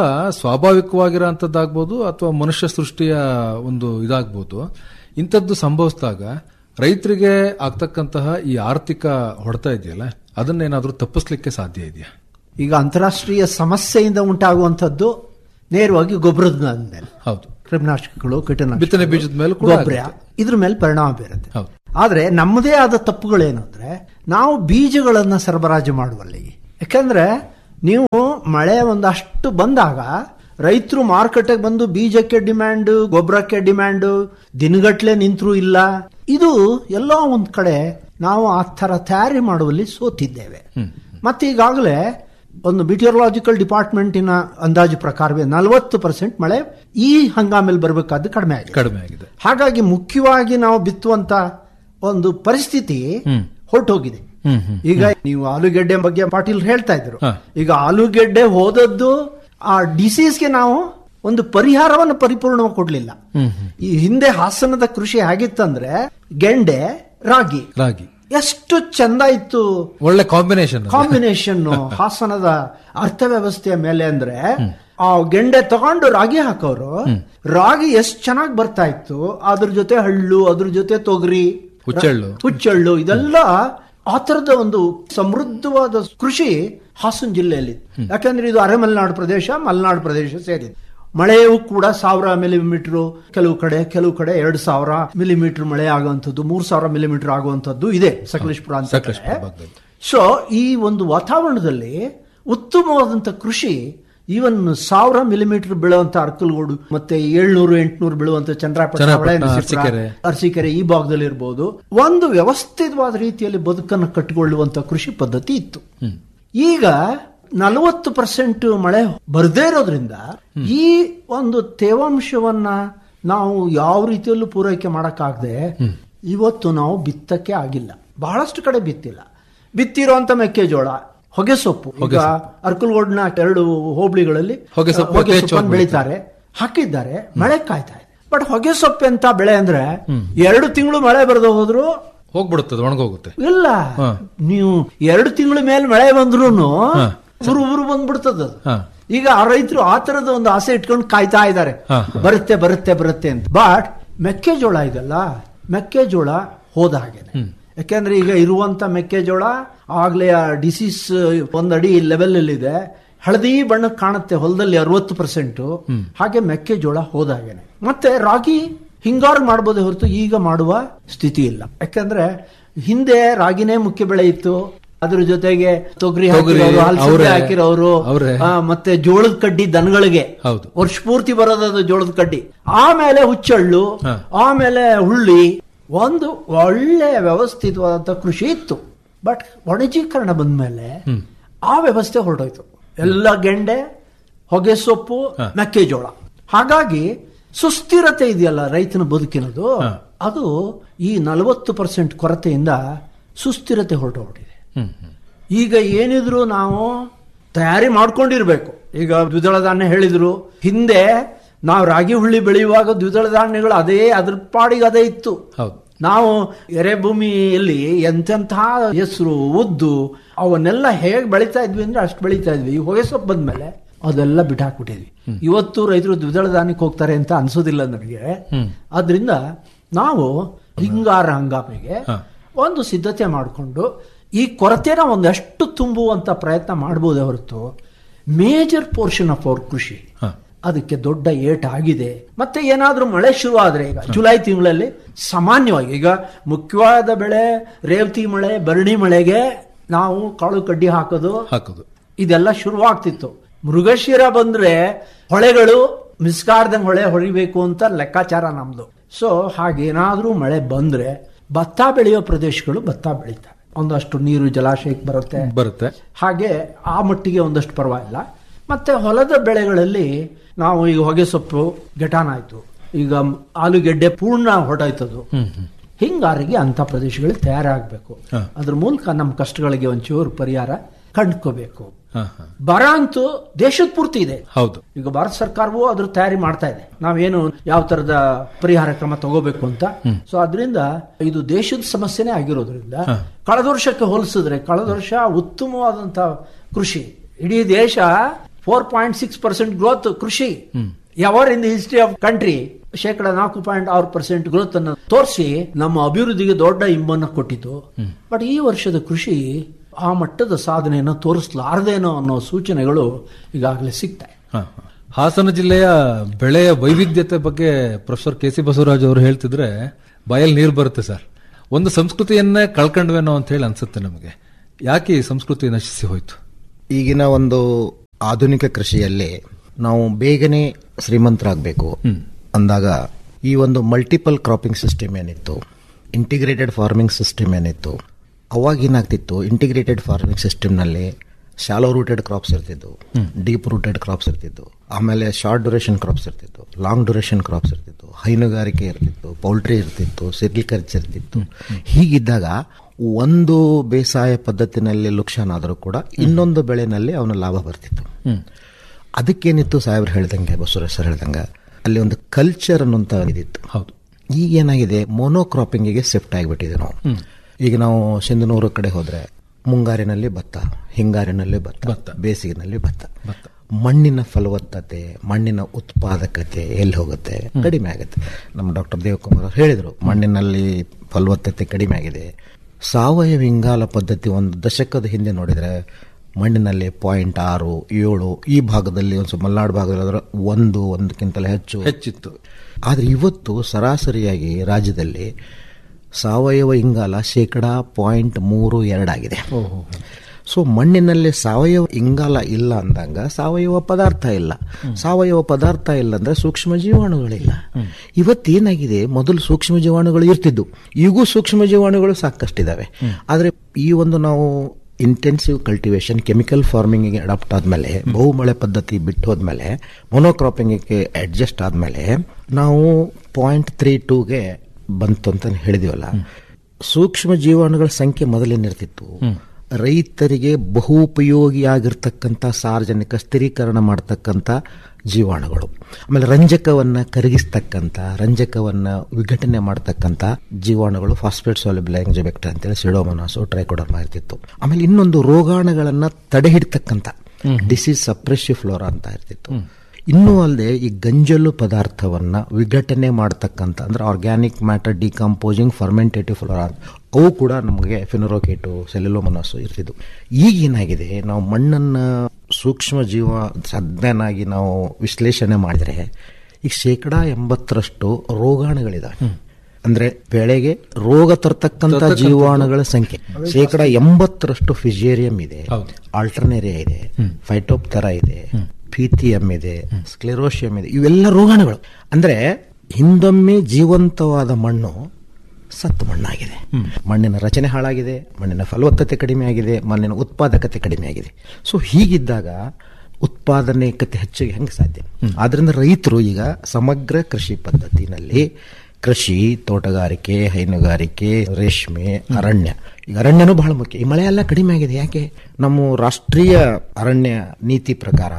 ಸ್ವಾಭಾವಿಕವಾಗಿರೋಂಥದ್ದಾಗ್ಬೋದು ಅಥವಾ ಮನುಷ್ಯ ಸೃಷ್ಟಿಯ ಒಂದು ಇದಾಗ್ಬೋದು ಇಂಥದ್ದು ಸಂಭವಿಸಿದಾಗ ರೈತರಿಗೆ ಆಗ್ತಕ್ಕಂತಹ ಈ ಆರ್ಥಿಕ ಹೊಡೆತ ಇದೆಯಲ್ಲ ಅದನ್ನೇನಾದ್ರೂ ತಪ್ಪಿಸ್ಲಿಕ್ಕೆ ಸಾಧ್ಯ ಇದೆಯಾ
ಈಗ ಅಂತಾರಾಷ್ಟ್ರೀಯ ಸಮಸ್ಯೆಯಿಂದ ಉಂಟಾಗುವಂಥದ್ದು ನೇರವಾಗಿ ಗೊಬ್ಬರದ ಮೇಲೆ
ಹೌದು
ಕ್ರಿಮಿನಾಶಕಗಳು ಕೀಟನಾಶಕ
ಬಿತ್ತನೆ ಬೀಜದ ಮೇಲೆ ಕೂಡ
ಗೊಬ್ಬರ
ಆಗುತ್ತೆ.
ಇದ್ರ ಮೇಲೆ ಪರಿಣಾಮ ಬೀರುತ್ತೆ
ಹೌದು
ಆದ್ರೆ ನಮ್ಮದೇ ಆದ ತಪ್ಪುಗಳೇನು ಅಂದ್ರೆ ನಾವು ಬೀಜಗಳನ್ನ ಸರಬರಾಜು ಮಾಡುವಲ್ಲಿ ಯಾಕಂದ್ರೆ ನೀವು ಮಳೆ ಒಂದಷ್ಟು ಬಂದಾಗ ರೈತರು ಮಾರುಕಟ್ಟೆಗೆ ಬಂದು ಬೀಜಕ್ಕೆ ಡಿಮ್ಯಾಂಡ್ ಗೊಬ್ಬರಕ್ಕೆ ಡಿಮ್ಯಾಂಡ್ ದಿನಗಟ್ಲೆ ನಿಂತರೂ ಇಲ್ಲ ಇದು ಎಲ್ಲೋ ಒಂದ್ ಕಡೆ ನಾವು ಆ ಥರ ತಯಾರಿ ಮಾಡುವಲ್ಲಿ ಸೋತಿದ್ದೇವೆ ಮತ್ತೆ ಈಗಾಗಲೇ ಒಂದು ಮಿಟಿಯರಲಾಜಿಕಲ್ ಡಿಪಾರ್ಟ್ಮೆಂಟಿನ ಅಂದಾಜು ಪ್ರಕಾರವೇ ನಲವತ್ತು ಪರ್ಸೆಂಟ್ ಮಳೆ ಈ ಹಂಗಾಮಲ್ಲಿ ಬರಬೇಕಾದ್ದು ಕಡಿಮೆ ಆಗಿದೆ
ಕಡಿಮೆ ಆಗಿದೆ
ಹಾಗಾಗಿ ಮುಖ್ಯವಾಗಿ ನಾವು ಬಿತ್ತುವಂತ ಒಂದು ಪರಿಸ್ಥಿತಿ ಹೊರಟೋಗಿದೆ
ಹ್ಮ್ ಹ್ಮ್
ಈಗ ನೀವು ಆಲೂಗೆಡ್ಡೆ ಬಗ್ಗೆ ಪಾಟೀಲ್ ಹೇಳ್ತಾ ಇದ್ರು
ಹಾ.
ಈಗ ಆಲೂಗೆಡ್ಡೆ ಹೋದದ್ದು ಆ ಡಿಸೀಸ್ಗೆ ನಾವು ಒಂದು ಪರಿಹಾರವನ್ನು ಪರಿಪೂರ್ಣವಾಗಿ ಕೊಡ್ಲಿಲ್ಲ ಈ ಹಿಂದೆ ಹಾಸನದ ಕೃಷಿ ಹೇಗಿತ್ತಂದ್ರೆ ಗೆಂಡೆ ರಾಗಿ
ರಾಗಿ
ಎಷ್ಟು ಚಂದ ಇತ್ತು
ಒಳ್ಳೆ ಕಾಂಬಿನೇಷನ್
ಕಾಂಬಿನೇಷನ್ ಹಾಸನದ ಅರ್ಥವ್ಯವಸ್ಥೆಯ ಮೇಲೆ ಅಂದ್ರೆ ಆ ಗೆಂಡೆ ತಗೊಂಡು ರಾಗಿ ಹಾಕೋರು ರಾಗಿ ಎಷ್ಟು ಚೆನ್ನಾಗಿ ಬರ್ತಾ ಇತ್ತು ಅದ್ರ ಜೊತೆ ಹಳ್ಳು ಅದ್ರ ಜೊತೆ ತೊಗರಿ
ಹುಚ್ಚೆಳ್ಳು.
ಹುಚ್ಚೆಳ್ಳು ಇದೆಲ್ಲ ಆ ತರದ ಒಂದು ಸಮೃದ್ಧವಾದ ಕೃಷಿ ಹಾಸನ ಜಿಲ್ಲೆಯಲ್ಲಿ ಯಾಕಂದ್ರೆ ಇದು ಅರೆಮಲೆನಾಡು ಪ್ರದೇಶ ಮಲೆನಾಡು ಪ್ರದೇಶ ಸೇರಿದೆ ಮಳೆಯೂ ಕೂಡ ಸಾವಿರ ಮಿಲಿಮೀಟರ್ ಕೆಲವು ಕಡೆ ಕೆಲವು ಕಡೆ ಎರಡು ಸಾವಿರ ಮಿಲಿಮೀಟರ್ ಮಳೆ ಆಗುವಂಥದ್ದು ಮೂರ್ ಸಾವಿರ ಮಿಲಿಮೀಟರ್ ಆಗುವಂಥದ್ದು ಇದೆ ಸಕಲೇಶ್ಪುರ ಅಂತ
ಸಕಲೇಶ್ಪುರ
ಕಡೆ.
ಭಾಗದಲ್ಲಿ.
ಸೊ ಈ ಒಂದು ವಾತಾವರಣದಲ್ಲಿ ಉತ್ತಮವಾದಂತ ಕೃಷಿ ಈವನ್ ಸಾವಿರ ಮಿಲಿಮೀಟರ್ ಬೀಳುವಂತ ಅರ್ಕಲ್ಗೋಡು ಮತ್ತೆ ಏಳ್ನೂರು ಎಂಟ್ನೂರು ಬೀಳುವಂತ ಚಂದ್ರಾಪಟ್ಟಣ
ಚನ್ನಪಟ್ಟಣ,
ಹೊಳೆ ನರಸೀಪುರ,
ಅರಸೀಕೆರೆ.
ಅರಸೀಕೆರೆ ಈ ಭಾಗದಲ್ಲಿ ಇರಬಹುದು ಒಂದು ವ್ಯವಸ್ಥಿತವಾದ ರೀತಿಯಲ್ಲಿ ಬದುಕನ್ನು ಕಟ್ಟಿಕೊಳ್ಳುವಂತ ಕೃಷಿ ಪದ್ಧತಿ ಇತ್ತು ಈಗ ನಲವತ್ತು ಪರ್ಸೆಂಟ್ ಮಳೆ ಬರದೇ ಇರೋದ್ರಿಂದ ಈ ಒಂದು ತೇವಾಂಶವನ್ನ ನಾವು ಯಾವ ರೀತಿಯಲ್ಲೂ ಪೂರೈಕೆ ಮಾಡಕ್ಕಾಗದೆ ಇವತ್ತು ನಾವು ಬಿತ್ತಕ್ಕೆ ಆಗಿಲ್ಲ ಬಹಳಷ್ಟು ಕಡೆ ಬಿತ್ತಿಲ್ಲ ಬಿತ್ತಿರುವಂತ ಮೆಕ್ಕೆಜೋಳ ಹೊಗೆ ಸೊಪ್ಪು ಈಗ ಅರ್ಕಲ್ಗೋಡ್ನ ಎರಡು ಹೋಬಳಿಗಳಲ್ಲಿ
ಹೊಗೆ ಸೊಪ್ಪು
ಹೊಗೆ
ಅತಿ ಹೆಚ್ಚು
ಸೊಪ್ಪನ್ನು ಬೆಳೀತಾರೆ ಹಾಕಿದ್ದಾರೆ ಮಳೆ ಕಾಯ್ತಾ ಇದೆ ಬಟ್ ಹೊಗೆ ಸೊಪ್ಪು ಅಂತ ಬೆಳೆ ಅಂದ್ರೆ ಎರಡು ತಿಂಗಳು ಮಳೆ ಬರದೆ ಹೋದ್ರು
ಹೋಗ್ಬಿಡುತ್ತದೆ ಒಣಗೋಗುತ್ತೆ
ಇಲ್ಲ
ಹಾ.
ನೀವು ಎರಡು ತಿಂಗಳ ಮೇಲೆ ಮಳೆ ಬಂದ್ರು ಉರು ಉರು ಬಂದ್ಬಿಡ್ತದ ಅದು.
ಹಾ.
ಈಗ ಆ ರೈತರು ಆ ತರದ ಒಂದು ಆಸೆ ಇಟ್ಕೊಂಡು ಕಾಯ್ತಾ ಇದ್ದಾರೆ
ಹಾ.
ಬರುತ್ತೆ ಬರುತ್ತೆ ಬರುತ್ತೆ ಅಂತ ಬಟ್ ಮೆಕ್ಕೆಜೋಳ ಇದೆಲ್ಲ ಮೆಕ್ಕೆಜೋಳ ಹೋದ ಹಾಗೇನೆ ಯಾಕೆಂದ್ರೆ ಈಗ ಇರುವಂತ ಮೆಕ್ಕೆಜೋಳ ಆಗ್ಲೇ ಆ ಡಿಸೀಸ್ ಒಂದಡಿ ಲೆವೆಲ್ ಅಲ್ಲಿ ಇದೆ ಹಳದಿ ಬಣ್ಣಕ್ಕೆ ಕಾಣುತ್ತೆ ಹೊಲದಲ್ಲಿ ಅರವತ್ತು ಪರ್ಸೆಂಟ್ ಹಾಗೆ ಮೆಕ್ಕೆಜೋಳ ಹೋದಾಗೇನೆ ಮತ್ತೆ ರಾಗಿ ಹಿಂಗಾರು ಮಾಡ್ಬೋದೇ ಹೊರತು ಈಗ ಮಾಡುವ ಸ್ಥಿತಿ ಇಲ್ಲ ಯಾಕಂದ್ರೆ ಹಿಂದೆ ರಾಗಿನೇ ಮುಖ್ಯ ಬೆಳೆ ಇತ್ತು ಅದ್ರ ಜೊತೆಗೆ ತೊಗರಿ
ತೊಗರಿ,
ಹಾಕಿರೋರು ಅಲಸಂದೆ
ಅವ್ರೆ,
ಹಾಕಿರೋರು
ಅವ್ರೆ.
ಆ, ಮತ್ತೆ ಜೋಳದ ಕಡ್ಡಿ ದನಗಳಿಗೆ
ಹೌದು.
ವರ್ಷ ಪೂರ್ತಿ ಬರೋದದು ಜೋಳದ ಕಡ್ಡಿ ಆಮೇಲೆ ಹುಚ್ಚಳ್ಳು
ಹಾ.
ಆಮೇಲೆ ಹುಳ್ಳಿ ಒಂದು ಒಳ್ಳೆ ವ್ಯವಸ್ಥಿತವಾದಂತ ಕೃಷಿ ಇತ್ತು ಬಟ್ ವಾಣಿಜ್ಯೀಕರಣ ಬಂದ್ಮೇಲೆ ಆ ವ್ಯವಸ್ಥೆ ಹೊರಟೋಯ್ತು ಎಲ್ಲ ಗೆಂಡೆ ಹೊಗೆ ಸೊಪ್ಪು ಮೆಕ್ಕೆಜೋಳ ಹಾಗಾಗಿ ಸುಸ್ಥಿರತೆ ಇದೆಯಲ್ಲ ರೈತನ ಬದುಕಿನದು ಅದು ಈ ನಲವತ್ತು ಪರ್ಸೆಂಟ್ ಕೊರತೆಯಿಂದ ಸುಸ್ಥಿರತೆ ಹೊರಟೋಗ್ಬಿಟ್ಟಿದೆ
ಹ್ಮ್ ಹ್ಮ್.
ಈಗ ಏನಿದ್ರು ನಾವು ತಯಾರಿ ಮಾಡ್ಕೊಂಡಿರ್ಬೇಕು ಈಗ ದ್ವಿದಳ ಧಾನ್ಯ ಹೇಳಿದ್ರು ಹಿಂದೆ ನಾವು ರಾಗಿ ಹುಳ್ಳಿ ಬೆಳೆಯುವಾಗ ದ್ವಿದಳ ಧಾನ್ಯಗಳು ಅದೇ ಅದ್ರ ಪಾಡಿಗೆ ಅದೇ ಇತ್ತು
ಹೌದು
ನಾವು ಎರೆಭೂಮಿಯಲ್ಲಿ ಎಂತೆಂಥ ಹೆಸರು ಉದ್ದು ಅವನ್ನೆಲ್ಲ ಹೇಗೆ ಬೆಳೀತಾ ಇದ್ವಿ ಅಂದ್ರೆ ಅಷ್ಟು ಬೆಳೀತಾ ಇದ್ವಿ ಈ ಹೊಗೆ ಸೊಪ್ಪು ಬಂದ್ಮೇಲೆ ಅದೆಲ್ಲ ಬಿಟ್ಟಾಕ್ಬಿಟ್ಟಿದ್ವಿ ಇವತ್ತು ರೈತರು ದ್ವಿದಳ ಧಾನ್ಯಕ್ಕೆ ಹೋಗ್ತಾರೆ ಅಂತ ಅನ್ಸೋದಿಲ್ಲ ನನಗೆ ಆದ್ರಿಂದ ನಾವು ಹಿಂಗಾರ ಹಂಗಾಮಿಗೆ ಒಂದು ಸಿದ್ಧತೆ ಮಾಡಿಕೊಂಡು ಈ ಕೊರತೆನ ಒಂದಷ್ಟು ತುಂಬುವಂತ ಪ್ರಯತ್ನ ಮಾಡಬಹುದೇ ಹೊರತು ಮೇಜರ್ ಪೋರ್ಷನ್ ಆಫ್ ಅವರ್ ಕೃಷಿ
ಹ.
ಅದಕ್ಕೆ ದೊಡ್ಡ ಏಟ್ ಆಗಿದೆ ಮತ್ತೆ ಏನಾದ್ರೂ ಮಳೆ ಶುರು ಆದ್ರೆ ಈಗ ಜುಲೈ ತಿಂಗಳಲ್ಲಿ ಸಾಮಾನ್ಯವಾಗಿ ಈಗ ಮುಖ್ಯವಾದ ಬೆಳೆ ರೇವತಿ ಮಳೆ ಭರಣಿ ಮಳೆಗೆ ನಾವು ಕಾಳು ಕಡ್ಡಿ ಹಾಕೋದು
ಹಾಕೋದು
ಇದೆಲ್ಲ ಶುರುವಾಗ್ತಿತ್ತು ಮೃಗಶಿರ ಬಂದ್ರೆ ಹೊಳೆಗಳು ಮಿಸ್ಕಾರ್ದಂಗ್ ಹೊಳೆ ಹೊಡಿಬೇಕು ಅಂತ ಲೆಕ್ಕಾಚಾರ ನಮ್ದು ಸೊ ಹಾಗೇನಾದ್ರೂ ಮಳೆ ಬಂದ್ರೆ ಭತ್ತ ಬೆಳೆಯೋ ಪ್ರದೇಶಗಳು ಭತ್ತ ಬೆಳೀತವೆ ಒಂದಷ್ಟು ನೀರು ಜಲಾಶಯಕ್ಕೆ ಬರುತ್ತೆ
ಬರುತ್ತೆ
ಹಾಗೆ ಆ ಮಟ್ಟಿಗೆ ಒಂದಷ್ಟು ಪರವಾಗಿಲ್ಲ ಮತ್ತೆ ಹೊಲದ ಬೆಳೆಗಳಲ್ಲಿ ನಾವು ಈಗ ಹೊಗೆ ಸೊಪ್ಪು ಗೆಟಾನ್ ಆಯ್ತು ಈಗ ಆಲೂಗೆಡ್ಡೆ ಪೂರ್ಣ ಹೊರಟಾಯ್ತದು ಹಿಂಗಾರಿಗೆ ಅಂತ ಪ್ರದೇಶಗಳು ತಯಾರಾಗಬೇಕು
ಹ.
ಅದ್ರ ಮೂಲಕ ನಮ್ಮ ಕಷ್ಟಗಳಿಗೆ ಒಂಚೂರು ಪರಿಹಾರ ಕಂಡ್ಕೋಬೇಕು
ಹ, ಹ.
ಬರ ಅಂತೂ ದೇಶದ ಪೂರ್ತಿ ಇದೆ
ಹೌದು
ಈಗ ಭಾರತ ಸರ್ಕಾರವೂ ಅದ್ರ ತಯಾರಿ ಮಾಡ್ತಾ ಇದೆ ನಾವೇನು ಯಾವ ತರದ ಪರಿಹಾರ ಕ್ರಮ ತಗೋಬೇಕು ಅಂತ ಸೊ ಅದರಿಂದ ಇದು ದೇಶದ ಸಮಸ್ಯೆನೇ ಆಗಿರೋದ್ರಿಂದ ಕಳೆದ ವರ್ಷಕ್ಕೆ ಹೋಲಿಸಿದ್ರೆ ಕಳೆದ ವರ್ಷ ಉತ್ತಮವಾದಂತ ಕೃಷಿ ಇಡೀ ದೇಶ four point six percent growth ಕೃಷಿ ever in the history of country ಶೇಕಡ ನಾಲ್ಕು ಪಾಯಿಂಟ್ ಆರು ಪರ್ಸೆಂಟ್ ಗ್ರೋತ್ ಅನ್ನು ತೋರಿಸಿ ನಮ್ಮ ಅಭಿವೃದ್ಧಿಗೆ ದೊಡ್ಡ ಇಂಬನ್ನು ಕೊಟ್ಟಿತು ಬಟ್ ಈ ವರ್ಷದ ಕೃಷಿ ಆ ಮಟ್ಟದ ಸಾಧನೆಯನ್ನು ತೋರಿಸಲಾರದೇನೋ ಅನ್ನೋ ಸೂಚನೆಗಳು ಈಗಾಗಲೇ ಸಿಗ್ತಾ ಇದೆ
ಹ, ಹ. ಹಾಸನ ಜಿಲ್ಲೆಯ ಬೆಳೆಯ ವೈವಿಧ್ಯತೆ ಬಗ್ಗೆ ಪ್ರೊಫೆಸರ್ ಕೆ ಸಿ ಬಸವರಾಜ್ ಅವರು ಹೇಳ್ತಿದ್ರೆ ಬಾಯಲ್ಲಿ ನೀರು ಬರುತ್ತೆ ಸರ್ ಒಂದು ಸಂಸ್ಕೃತಿಯನ್ನೇ ಕಳ್ಕೊಂಡ್ವೇನೋ ಅಂತ ಹೇಳಿ ಅನ್ಸುತ್ತೆ ನಮಗೆ ಯಾಕೆ ಈ ಸಂಸ್ಕೃತಿ ನಶಿಸಿ ಹೋಯ್ತು
ಈಗಿನ ಒಂದು ಆಧುನಿಕ ಕೃಷಿಯಲ್ಲಿ ನಾವು ಬೇಗನೆ ಶ್ರೀಮಂತರಾಗಬೇಕು ಅಂದಾಗ ಈ ಒಂದು ಮಲ್ಟಿಪಲ್ ಕ್ರಾಪಿಂಗ್ ಸಿಸ್ಟಮ್ ಏನಿತ್ತು ಇಂಟಿಗ್ರೇಟೆಡ್ ಫಾರ್ಮಿಂಗ್ ಸಿಸ್ಟಮ್ ಏನಿತ್ತು ಅವಾಗ ಏನಾಗ್ತಿತ್ತು ಇಂಟಿಗ್ರೇಟೆಡ್ ಫಾರ್ಮಿಂಗ್ ಸಿಸ್ಟಮ್ನಲ್ಲಿ ಶಾಲೋ ರೂಟೆಡ್ ಕ್ರಾಪ್ಸ್ ಇರ್ತಿದ್ವು ಡೀಪ್ ರೂಟೆಡ್ ಕ್ರಾಪ್ಸ್ ಇರ್ತಿದ್ವು ಆಮೇಲೆ ಶಾರ್ಟ್ ಡ್ಯೂರೇಷನ್ ಕ್ರಾಪ್ಸ್ ಇರ್ತಿತ್ತು ಲಾಂಗ್ ಡ್ಯೂರೇಷನ್ ಕ್ರಾಪ್ಸ್ ಇರ್ತಿತ್ತು ಹೈನುಗಾರಿಕೆ ಇರ್ತಿತ್ತು ಪೌಲ್ಟ್ರಿ ಇರ್ತಿತ್ತು ಸಿರಿಕಲ್ಚರ್ ಇರ್ತಿತ್ತು ಹೀಗಿದ್ದಾಗ ಒಂದು ಬೇಸಾಯ ಪದ್ಧತಿನಲ್ಲಿ ಲುಕ್ಷಾನ್ ಆದರೂ ಕೂಡ ಇನ್ನೊಂದು ಬೆಳೆನಲ್ಲಿ ಅವನ ಲಾಭ ಬರ್ತಿತ್ತು ಅದಕ್ಕೇನಿತ್ತು ಸಾಹೇಬ್ರು ಹೇಳ್ದಂಗೆ ಬಸವರಾಜ್ ಸರ್ ಹೇಳ್ದಂಗೆ ಅಲ್ಲಿ ಒಂದು ಕಲ್ಚರ್ ಅನ್ನುವಂಥ ಇದಿತ್ತು
ಹೌದು
ಈಗ ಏನಾಗಿದೆ ಮೊನೋಕ್ರಾಪಿಂಗಿಗೆ ಶಿಫ್ಟ್ ಆಗಿಬಿಟ್ಟಿದೆ ನಾವು ಈಗ ನಾವು ಸಿಂಧನೂರು ಕಡೆ ಹೋದ್ರೆ ಮುಂಗಾರಿನಲ್ಲಿ ಭತ್ತ ಹಿಂಗಾರಿನಲ್ಲಿ ಭತ್ತ
ಭತ್ತ.
ಬೇಸಿಗೆನಲ್ಲಿ ಭತ್ತ
ಭತ್ತ.
ಮಣ್ಣಿನ ಫಲವತ್ತತೆ ಮಣ್ಣಿನ ಉತ್ಪಾದಕತೆ ಎಲ್ಲಿ ಹೋಗುತ್ತೆ ಕಡಿಮೆ ಆಗುತ್ತೆ ನಮ್ಮ ಡಾಕ್ಟರ್ ದೇವಕುಮಾರ್ ಅವರು ಹೇಳಿದರು ಮಣ್ಣಿನಲ್ಲಿ ಫಲವತ್ತತೆ ಕಡಿಮೆ ಆಗಿದೆ ಸಾವಯವ ಇಂಗಾಲ ಪದ್ಧತಿ ಒಂದು ದಶಕದ ಹಿಂದೆ ನೋಡಿದರೆ ಮಣ್ಣಿನಲ್ಲಿ ಪಾಯಿಂಟ್ ಆರು ಏಳು ಈ ಭಾಗದಲ್ಲಿ ಒಂದು ಸ್ವಲ್ಪ ಮಲೆನಾಡು ಭಾಗದಲ್ಲಿ ಹೋದ್ರೆ ಒಂದು ಒಂದಕ್ಕಿಂತಲೇ ಹೆಚ್ಚು
ಹೆಚ್ಚಿತ್ತು
ಆದರೆ ಇವತ್ತು ಸರಾಸರಿಯಾಗಿ ರಾಜ್ಯದಲ್ಲಿ ಸಾವಯವ ಇಂಗಾಲ ಶೇಕಡ ಪಾಯಿಂಟ್ ಮೂರು ಎರಡಾಗಿದೆ
ಓಹೋ
ಸೊ ಮಣ್ಣಿನಲ್ಲಿ ಸಾವಯವ ಇಂಗಾಲ ಇಲ್ಲ ಅಂದಂಗ ಸಾವಯವ ಪದಾರ್ಥ ಇಲ್ಲ ಸಾವಯವ ಪದಾರ್ಥ ಇಲ್ಲ ಅಂದ್ರೆ ಸೂಕ್ಷ್ಮ ಜೀವಾಣುಗಳಿಲ್ಲ ಇವತ್ತೇನಾಗಿದೆ ಮೊದಲು ಸೂಕ್ಷ್ಮ ಜೀವಾಣುಗಳು ಇರ್ತಿದ್ದು ಈಗೂ ಸೂಕ್ಷ್ಮ ಜೀವಾಣುಗಳು ಸಾಕಷ್ಟಿದಾವೆ ಆದ್ರೆ ಈ ಒಂದು ನಾವು ಇಂಟೆನ್ಸಿವ್ ಕಲ್ಟಿವೇಶನ್ ಕೆಮಿಕಲ್ ಫಾರ್ಮಿಂಗಿಗೆ ಅಡಾಪ್ಟ್ ಆದ್ಮೇಲೆ ಬಹುಮಳೆ ಪದ್ಧತಿ ಬಿಟ್ಟು ಹೋದ್ಮೇಲೆ ಮೊನೋಕ್ರಾಪಿಂಗಿಗೆ ಅಡ್ಜಸ್ಟ್ ಆದ್ಮೇಲೆ ನಾವು ಪಾಯಿಂಟ್ ತ್ರೀ ಟೂಗೆ ಬಂತು ಅಂತ ಹೇಳಿದೀವಲ್ಲ ಸೂಕ್ಷ್ಮ ಜೀವಾಣುಗಳ ಸಂಖ್ಯೆ ಮೊದಲೇನಿರ್ತಿತ್ತು ರೈತರಿಗೆ ಬಹುಪಯೋಗಿಯಾಗಿರ್ತಕ್ಕಂಥ ಸಾರ್ವಜನಿಕ ಸ್ಥಿರೀಕರಣ ಮಾಡ್ತಕ್ಕಂಥ ಜೀವಾಣುಗಳು ಆಮೇಲೆ ರಂಜಕವನ್ನ ಕರಗಿಸ್ತಕ್ಕಂಥ ರಂಜಕವನ್ನ ವಿಘಟನೆ ಮಾಡ್ತಕ್ಕಂಥ ಜೀವಾಣುಗಳು ಫಾಸ್ಫೇಟ್ ಸೋಲಿಬಲ್ ಎಂಜಬೆಕ್ಟರ್ ಅಂತೇಳಿ ಸಿಡೋಮನಾಸು ಟ್ರೈಕೋಡರ್ಮಾ ಇರ್ತಿತ್ತು ಆಮೇಲೆ ಇನ್ನೊಂದು ರೋಗಾಣುಗಳನ್ನ ತಡೆ ಹಿಡ್ತಕ್ಕಂಥ ಡಿಸೀಸ್ ಸಪ್ರೆಸಿವ್ ಫ್ಲೋರಾ ಅಂತ ಇರ್ತಿತ್ತು ಇನ್ನೂ ಅಲ್ಲದೆ ಈ ಗಂಜಲು ಪದಾರ್ಥವನ್ನ ವಿಘಟನೆ ಮಾಡ್ತಕ್ಕಂಥ ಅಂದ್ರೆ organic matter decomposing fermentative flora ಅವು ಕೂಡ ನಮಗೆ ಫಿನರೋಕೇಟು ಸೆಲ್ಯುಲೋಮನಸ್ಸು ಇರ್ತಿದ್ವು ಈಗ ಏನಾಗಿದೆ ನಾವು ಮಣ್ಣನ್ನ ಸೂಕ್ಷ್ಮ ಜೀವ ಅಧ್ಯಯನಾಗಿ ನಾವು ವಿಶ್ಲೇಷಣೆ ಮಾಡಿದ್ರೆ ಈಗ ಶೇಕಡ ಎಂಬತ್ತರಷ್ಟು ರೋಗಾಣುಗಳಿದಾವೆ ಅಂದ್ರೆ ಬೆಳೆಗೆ ರೋಗ ತರ್ತಕ್ಕಂಥ ಜೀವಾಣುಗಳ ಸಂಖ್ಯೆ ಶೇಕಡ ಎಂಬತ್ತರಷ್ಟು ಫಿಜೇರಿಯಂ ಇದೆ
ಹೌದು.
ಆಲ್ಟರ್ನೇರಿಯಾ ಇದೆ ಫೈಟೋಪ್ತರ ಇದೆ ಫೀಥಿಯಂ ಇದೆ ಸ್ಕ್ಲೆರೋಶಿಯಂ ಇದೆ ಇವೆಲ್ಲ ರೋಗಾಣುಗಳು ಅಂದ್ರೆ ಹಿಂದೊಮ್ಮೆ ಜೀವಂತವಾದ ಮಣ್ಣು ಸತ್ತು ಮಣ್ಣಾಗಿದೆ ಮಣ್ಣಿನ ರಚನೆ ಹಾಳಾಗಿದೆ ಮಣ್ಣಿನ ಫಲವತ್ತತೆ ಕಡಿಮೆ ಆಗಿದೆ ಮಣ್ಣಿನ ಉತ್ಪಾದಕತೆ ಕಡಿಮೆ ಆಗಿದೆ ಸೊ ಹೀಗಿದ್ದಾಗ ಉತ್ಪಾದನೆಕತೆ ಹೆಚ್ಚಿಗೆ ಹೆಂಗೆ ಸಾಧ್ಯ ಆದ್ರಿಂದ ರೈತರು ಈಗ ಸಮಗ್ರ ಕೃಷಿ ಪದ್ಧತಿನಲ್ಲಿ ಕೃಷಿ ತೋಟಗಾರಿಕೆ ಹೈನುಗಾರಿಕೆ ರೇಷ್ಮೆ ಅರಣ್ಯ ಈಗ ಅರಣ್ಯನೂ ಬಹಳ ಮುಖ್ಯ ಈ ಮಳೆ ಎಲ್ಲ ಕಡಿಮೆ ಆಗಿದೆ ಯಾಕೆ ನಮ್ಮ ರಾಷ್ಟ್ರೀಯ ಅರಣ್ಯ ನೀತಿ ಪ್ರಕಾರ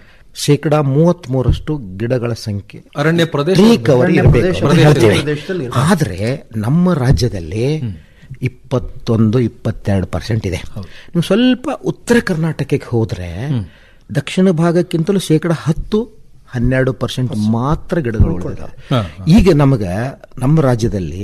ಶೇಕಡ ಮೂವತ್ತ್ ಮೂರಷ್ಟು ಗಿಡಗಳ ಸಂಖ್ಯೆ
ಅರಣ್ಯ ಪ್ರದೇಶ
ಟ್ರೀ ಕವರ್
ಅರಣ್ಯ
ಇರಬೇಕು
ಪ್ರದೇಶ-
ಅಂತ ಹೇಳ್ತೀವಿ.
ಪ್ರದೇಶದಲ್ಲಿ
ಆದ್ರೆ ನಮ್ಮ ರಾಜ್ಯದಲ್ಲಿ ಇಪ್ಪತ್ತೊಂದು ಇಪ್ಪತ್ತೆರಡು ಪರ್ಸೆಂಟ್ ಇದೆ ನೀವು ಸ್ವಲ್ಪ ಉತ್ತರ ಕರ್ನಾಟಕಕ್ಕೆ ಹೋದ್ರೆ ದಕ್ಷಿಣ ಭಾಗಕ್ಕಿಂತಲೂ ಶೇಕಡ ಹತ್ತು ಹನ್ನೆರಡು ಪರ್ಸೆಂಟ್ ಮಾತ್ರ ಗಿಡಗಳು ಉಳಿದಿದ್ದಾವೆ
ಹಾ,
ಈಗ ನಮಗ ನಮ್ಮ ರಾಜ್ಯದಲ್ಲಿ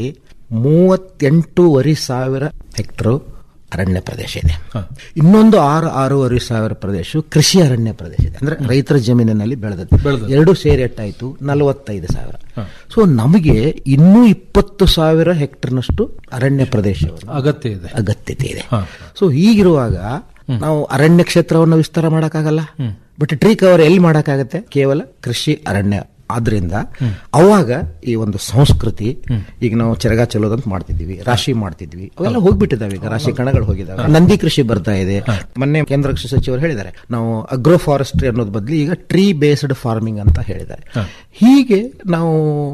ಮೂವತ್ತೆಂಟೂವರೆ ಸಾವಿರ ಹೆಕ್ಟರ್ ಅರಣ್ಯ ಪ್ರದೇಶ ಇದೆ ಇನ್ನೊಂದು ಆರು ಆರೂವರೆ ಸಾವಿರ ಪ್ರದೇಶ ಕೃಷಿ ಅರಣ್ಯ ಪ್ರದೇಶ ಇದೆ ಅಂದ್ರೆ ರೈತರ ಜಮೀನಿನಲ್ಲಿ ಬೆಳೆದದ್ದು
ಬೆಳೆದದ್ದು.
ಎರಡು ಸೇರಿ ಎಟ್ಟಾಯ್ತು ನಲವತ್ತೈದು ಸಾವಿರ ಸೊ ನಮಗೆ ಇನ್ನೂ ಇಪ್ಪತ್ತು ಸಾವಿರ ಹೆಕ್ಟರ್ನಷ್ಟು ಅರಣ್ಯ ಪ್ರದೇಶವನ್ನು
ಅಗತ್ಯ ಇದೆ
ಅಗತ್ಯತೆ ಇದೆ
ಹಾ.
ಸೊ ಹೀಗಿರುವಾಗ ನಾವು ಅರಣ್ಯ ಕ್ಷೇತ್ರವನ್ನು ವಿಸ್ತಾರ ಮಾಡಕ್ಕಾಗಲ್ಲ ಬಟ್ ಟ್ರೀ ಕವರ್ ಎಲ್ಲಿ ಮಾಡಕ್ಕಾಗತ್ತೆ ಕೇವಲ ಕೃಷಿ ಅರಣ್ಯ ಆದ್ರಿಂದ ಅವಾಗ ಈ ಒಂದು ಸಂಸ್ಕೃತಿ ಈಗ ನಾವು ಚೆರಗ ಚೆಲ್ಲೋದಂತ ಮಾಡ್ತಿದ್ವಿ ರಾಶಿ ಮಾಡ್ತಿದ್ವಿ ಅವೆಲ್ಲ ಹೋಗ್ಬಿಟ್ಟಿದಾವೆ ಈಗ ರಾಶಿ ಕಣಗಳು ಹೋಗಿದಾವೆ ನಂದಿ ಕೃಷಿ ಬರ್ತಾ ಇದೆ ಮೊನ್ನೆ ಕೇಂದ್ರ ಕೃಷಿ ಸಚಿವರು ಹೇಳಿದ್ದಾರೆ ನಾವು ಅಗ್ರೋ ಫಾರೆಸ್ಟ್ರಿ ಅನ್ನೋದ್ ಬದಲು ಈಗ ಟ್ರೀ ಬೇಸ್ಡ್ ಫಾರ್ಮಿಂಗ್ ಅಂತ ಹೇಳಿದ್ದಾರೆ ಹೀಗೆ ನಾವು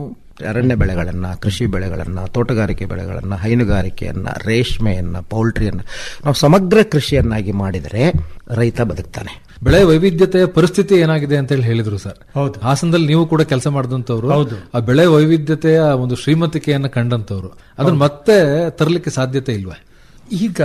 ಅರಣ್ಯ ಬೆಳೆಗಳನ್ನ ಕೃಷಿ ಬೆಳೆಗಳನ್ನ ತೋಟಗಾರಿಕೆ ಬೆಳೆಗಳನ್ನ ಹೈನುಗಾರಿಕೆಯನ್ನ ರೇಷ್ಮೆಯನ್ನ ಪೌಲ್ಟ್ರಿಯನ್ನ ನಾವು ಸಮಗ್ರ ಕೃಷಿಯನ್ನಾಗಿ ಮಾಡಿದರೆ ರೈತ ಬದುಕ್ತಾನೆ
ಬೆಳೆ ವೈವಿಧ್ಯತೆಯ ಪರಿಸ್ಥಿತಿ ಏನಾಗಿದೆ ಅಂತ ಹೇಳಿ ಹೇಳಿದ್ರು ಸರ್
ಹೌದು.
ಹಾಸನದಲ್ಲಿ ನೀವು ಕೂಡ ಕೆಲಸ ಮಾಡಿದಂತವ್ರು
ಹೌದು.
ಆ ಬೆಳೆ ವೈವಿಧ್ಯತೆಯ ಒಂದು ಶ್ರೀಮಂತಿಕೆಯನ್ನ ಕಂಡಂತವ್ರು ಅದನ್ನ ಮತ್ತೆ ತರಲಿಕ್ಕೆ ಸಾಧ್ಯತೆ ಇಲ್ವಾ
ಈಗ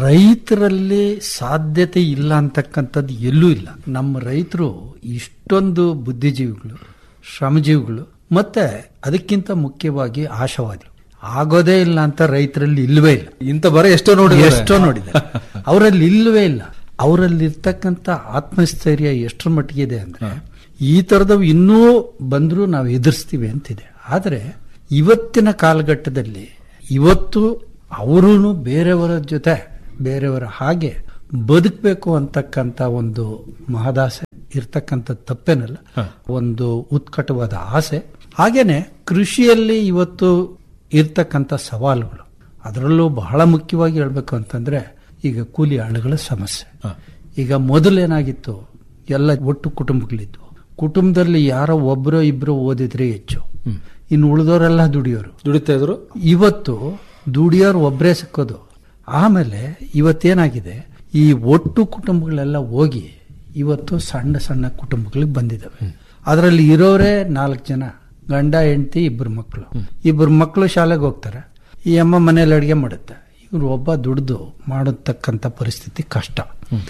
ರೈತರಲ್ಲಿ ಸಾಧ್ಯತೆ ಇಲ್ಲ ಅಂತಕ್ಕಂಥದ್ದು ಎಲ್ಲೂ ಇಲ್ಲ ನಮ್ಮ ರೈತರು ಇಷ್ಟೊಂದು ಬುದ್ಧಿಜೀವಿಗಳು ಶ್ರಮಜೀವಿಗಳು ಮತ್ತೆ ಅದಕ್ಕಿಂತ ಮುಖ್ಯವಾಗಿ ಆಶಾವಾದಿಗಳು ಆಗೋದೇ ಇಲ್ಲ ಅಂತ ರೈತರಲ್ಲಿ ಇಲ್ಲವೇ ಇಲ್ಲ
ಇಂಥ ಬರ ಎಷ್ಟೋ ನೋಡಿ
ಎಷ್ಟೋ ನೋಡಿದೆ ಅವರಲ್ಲಿ ಇಲ್ಲವೇ ಇಲ್ಲ ಅವರಲ್ಲಿ ಇರ್ತಕ್ಕಂಥ ಆತ್ಮಸ್ಥೈರ್ಯ ಎಷ್ಟರ ಮಟ್ಟಿಗೆ ಇದೆ ಅಂದ್ರೆ ಈ ತರದವು ಇನ್ನೂ ಬಂದರೂ ನಾವು ಎದುರಿಸ್ತೀವಿ ಅಂತಿದೆ ಆದರೆ ಇವತ್ತಿನ ಕಾಲಘಟ್ಟದಲ್ಲಿ ಇವತ್ತು ಅವರೂ ಬೇರೆಯವರ ಜೊತೆ ಬೇರೆಯವರ ಹಾಗೆ ಬದುಕಬೇಕು ಅಂತಕ್ಕಂಥ ಒಂದು ಮಹದಾಸೆ ಇರ್ತಕ್ಕಂಥ ತಪ್ಪೇನಲ್ಲ ಒಂದು ಉತ್ಕಟವಾದ ಆಸೆ ಹಾಗೇನೆ ಕೃಷಿಯಲ್ಲಿ ಇವತ್ತು ಇರ್ತಕ್ಕಂಥ ಸವಾಲುಗಳು ಅದರಲ್ಲೂ ಬಹಳ ಮುಖ್ಯವಾಗಿ ಹೇಳ್ಬೇಕು ಅಂತಂದ್ರೆ ಈಗ ಕೂಲಿ ಆಳುಗಳ ಸಮಸ್ಯೆ ಈಗ ಮೊದಲೇನಾಗಿತ್ತು ಎಲ್ಲ ಒಟ್ಟು ಕುಟುಂಬಗಳಿದ್ವು ಕುಟುಂಬದಲ್ಲಿ ಯಾರೋ ಒಬ್ಬರೋ ಇಬ್ಬರು ಓದಿದ್ರೆ ಹೆಚ್ಚು ಇನ್ನು ಉಳಿದವರೆಲ್ಲ ದುಡಿಯೋರು
ದುಡಿತಾ ಇದ್ರು
ಇವತ್ತು ದುಡಿಯೋರು ಒಬ್ಬರೇ ಸಿಕ್ಕೋದು ಆಮೇಲೆ ಇವತ್ತೇನಾಗಿದೆ ಈ ಒಟ್ಟು ಕುಟುಂಬಗಳೆಲ್ಲ ಹೋಗಿ ಇವತ್ತು ಸಣ್ಣ ಸಣ್ಣ ಕುಟುಂಬಗಳಿಗೆ ಬಂದಿದ್ದಾವೆ ಅದರಲ್ಲಿ ಇರೋರೇ ನಾಲ್ಕು ಜನ ಗಂಡ ಹೆಂಡತಿ ಇಬ್ಬರು ಮಕ್ಕಳು ಇಬ್ಬರು ಮಕ್ಕಳು ಶಾಲೆಗೆ ಹೋಗ್ತಾರೆ ಈ ಅಮ್ಮ ಮನೇಲಿ ಅಡುಗೆ ಮಾಡುತ್ತೆ ಇವ್ರು ಒಬ್ಬ ದುಡ್ದು ಮಾಡತಕ್ಕಂಥ ಪರಿಸ್ಥಿತಿ ಕಷ್ಟ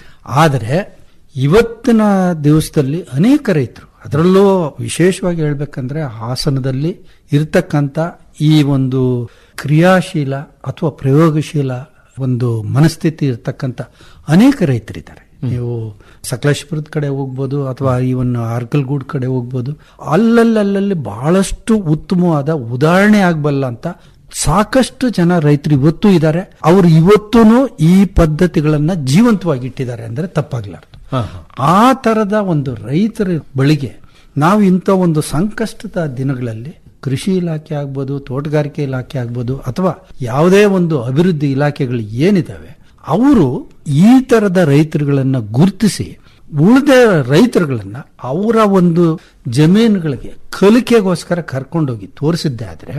ಆದರೆ ಇವತ್ತಿನ ದಿವಸದಲ್ಲಿ ಅನೇಕ ರೈತರು ಅದರಲ್ಲೂ ವಿಶೇಷವಾಗಿ ಹೇಳ್ಬೇಕಂದ್ರೆ ಹಾಸನದಲ್ಲಿ ಇರ್ತಕ್ಕಂಥ ಈ ಒಂದು ಕ್ರಿಯಾಶೀಲ ಅಥವಾ ಪ್ರಯೋಗಶೀಲ ಒಂದು ಮನಸ್ಥಿತಿ ಇರ್ತಕ್ಕಂಥ ಅನೇಕ ರೈತರಿದ್ದಾರೆ ನೀವು ಸಕಲೇಶ್ಪುರದ ಕಡೆ ಹೋಗ್ಬೋದು ಅಥವಾ ಇವನ್ ಅರ್ಕಲ್ಗೂಡ್ ಕಡೆ ಹೋಗ್ಬೋದು ಅಲ್ಲಲ್ಲಲ್ಲಿ ಬಹಳಷ್ಟು ಉತ್ತಮವಾದ ಉದಾಹರಣೆ ಆಗಬಲ್ಲ ಅಂತ ಸಾಕಷ್ಟು ಜನ ರೈತರು ಇವತ್ತು ಇದ್ದಾರೆ ಅವರು ಇವತ್ತೂ ಈ ಪದ್ಧತಿಗಳನ್ನ ಜೀವಂತವಾಗಿ ಇಟ್ಟಿದ್ದಾರೆ ಅಂದ್ರೆ ತಪ್ಪಾಗ್ಲಾರ್ದು
ಹಾ, ಹಾ.
ಆ ತರದ ಒಂದು ರೈತರ ಬಳಿಗೆ ನಾವು ಇಂಥ ಒಂದು ಸಂಕಷ್ಟದ ದಿನಗಳಲ್ಲಿ ಕೃಷಿ ಇಲಾಖೆ ಆಗ್ಬೋದು ತೋಟಗಾರಿಕೆ ಇಲಾಖೆ ಆಗ್ಬೋದು ಅಥವಾ ಯಾವುದೇ ಒಂದು ಅಭಿವೃದ್ಧಿ ಇಲಾಖೆಗಳು ಏನಿದಾವೆ ಅವರು ಈ ತರದ ರೈತರುಗಳನ್ನ ಗುರುತಿಸಿ ಉಳಿದ ರೈತರುಗಳನ್ನ ಅವರ ಒಂದು ಜಮೀನುಗಳಿಗೆ ಕಲಿಕೆಗೋಸ್ಕರ ಕರ್ಕೊಂಡೋಗಿ ತೋರಿಸಿದ್ದೆ ಆದ್ರೆ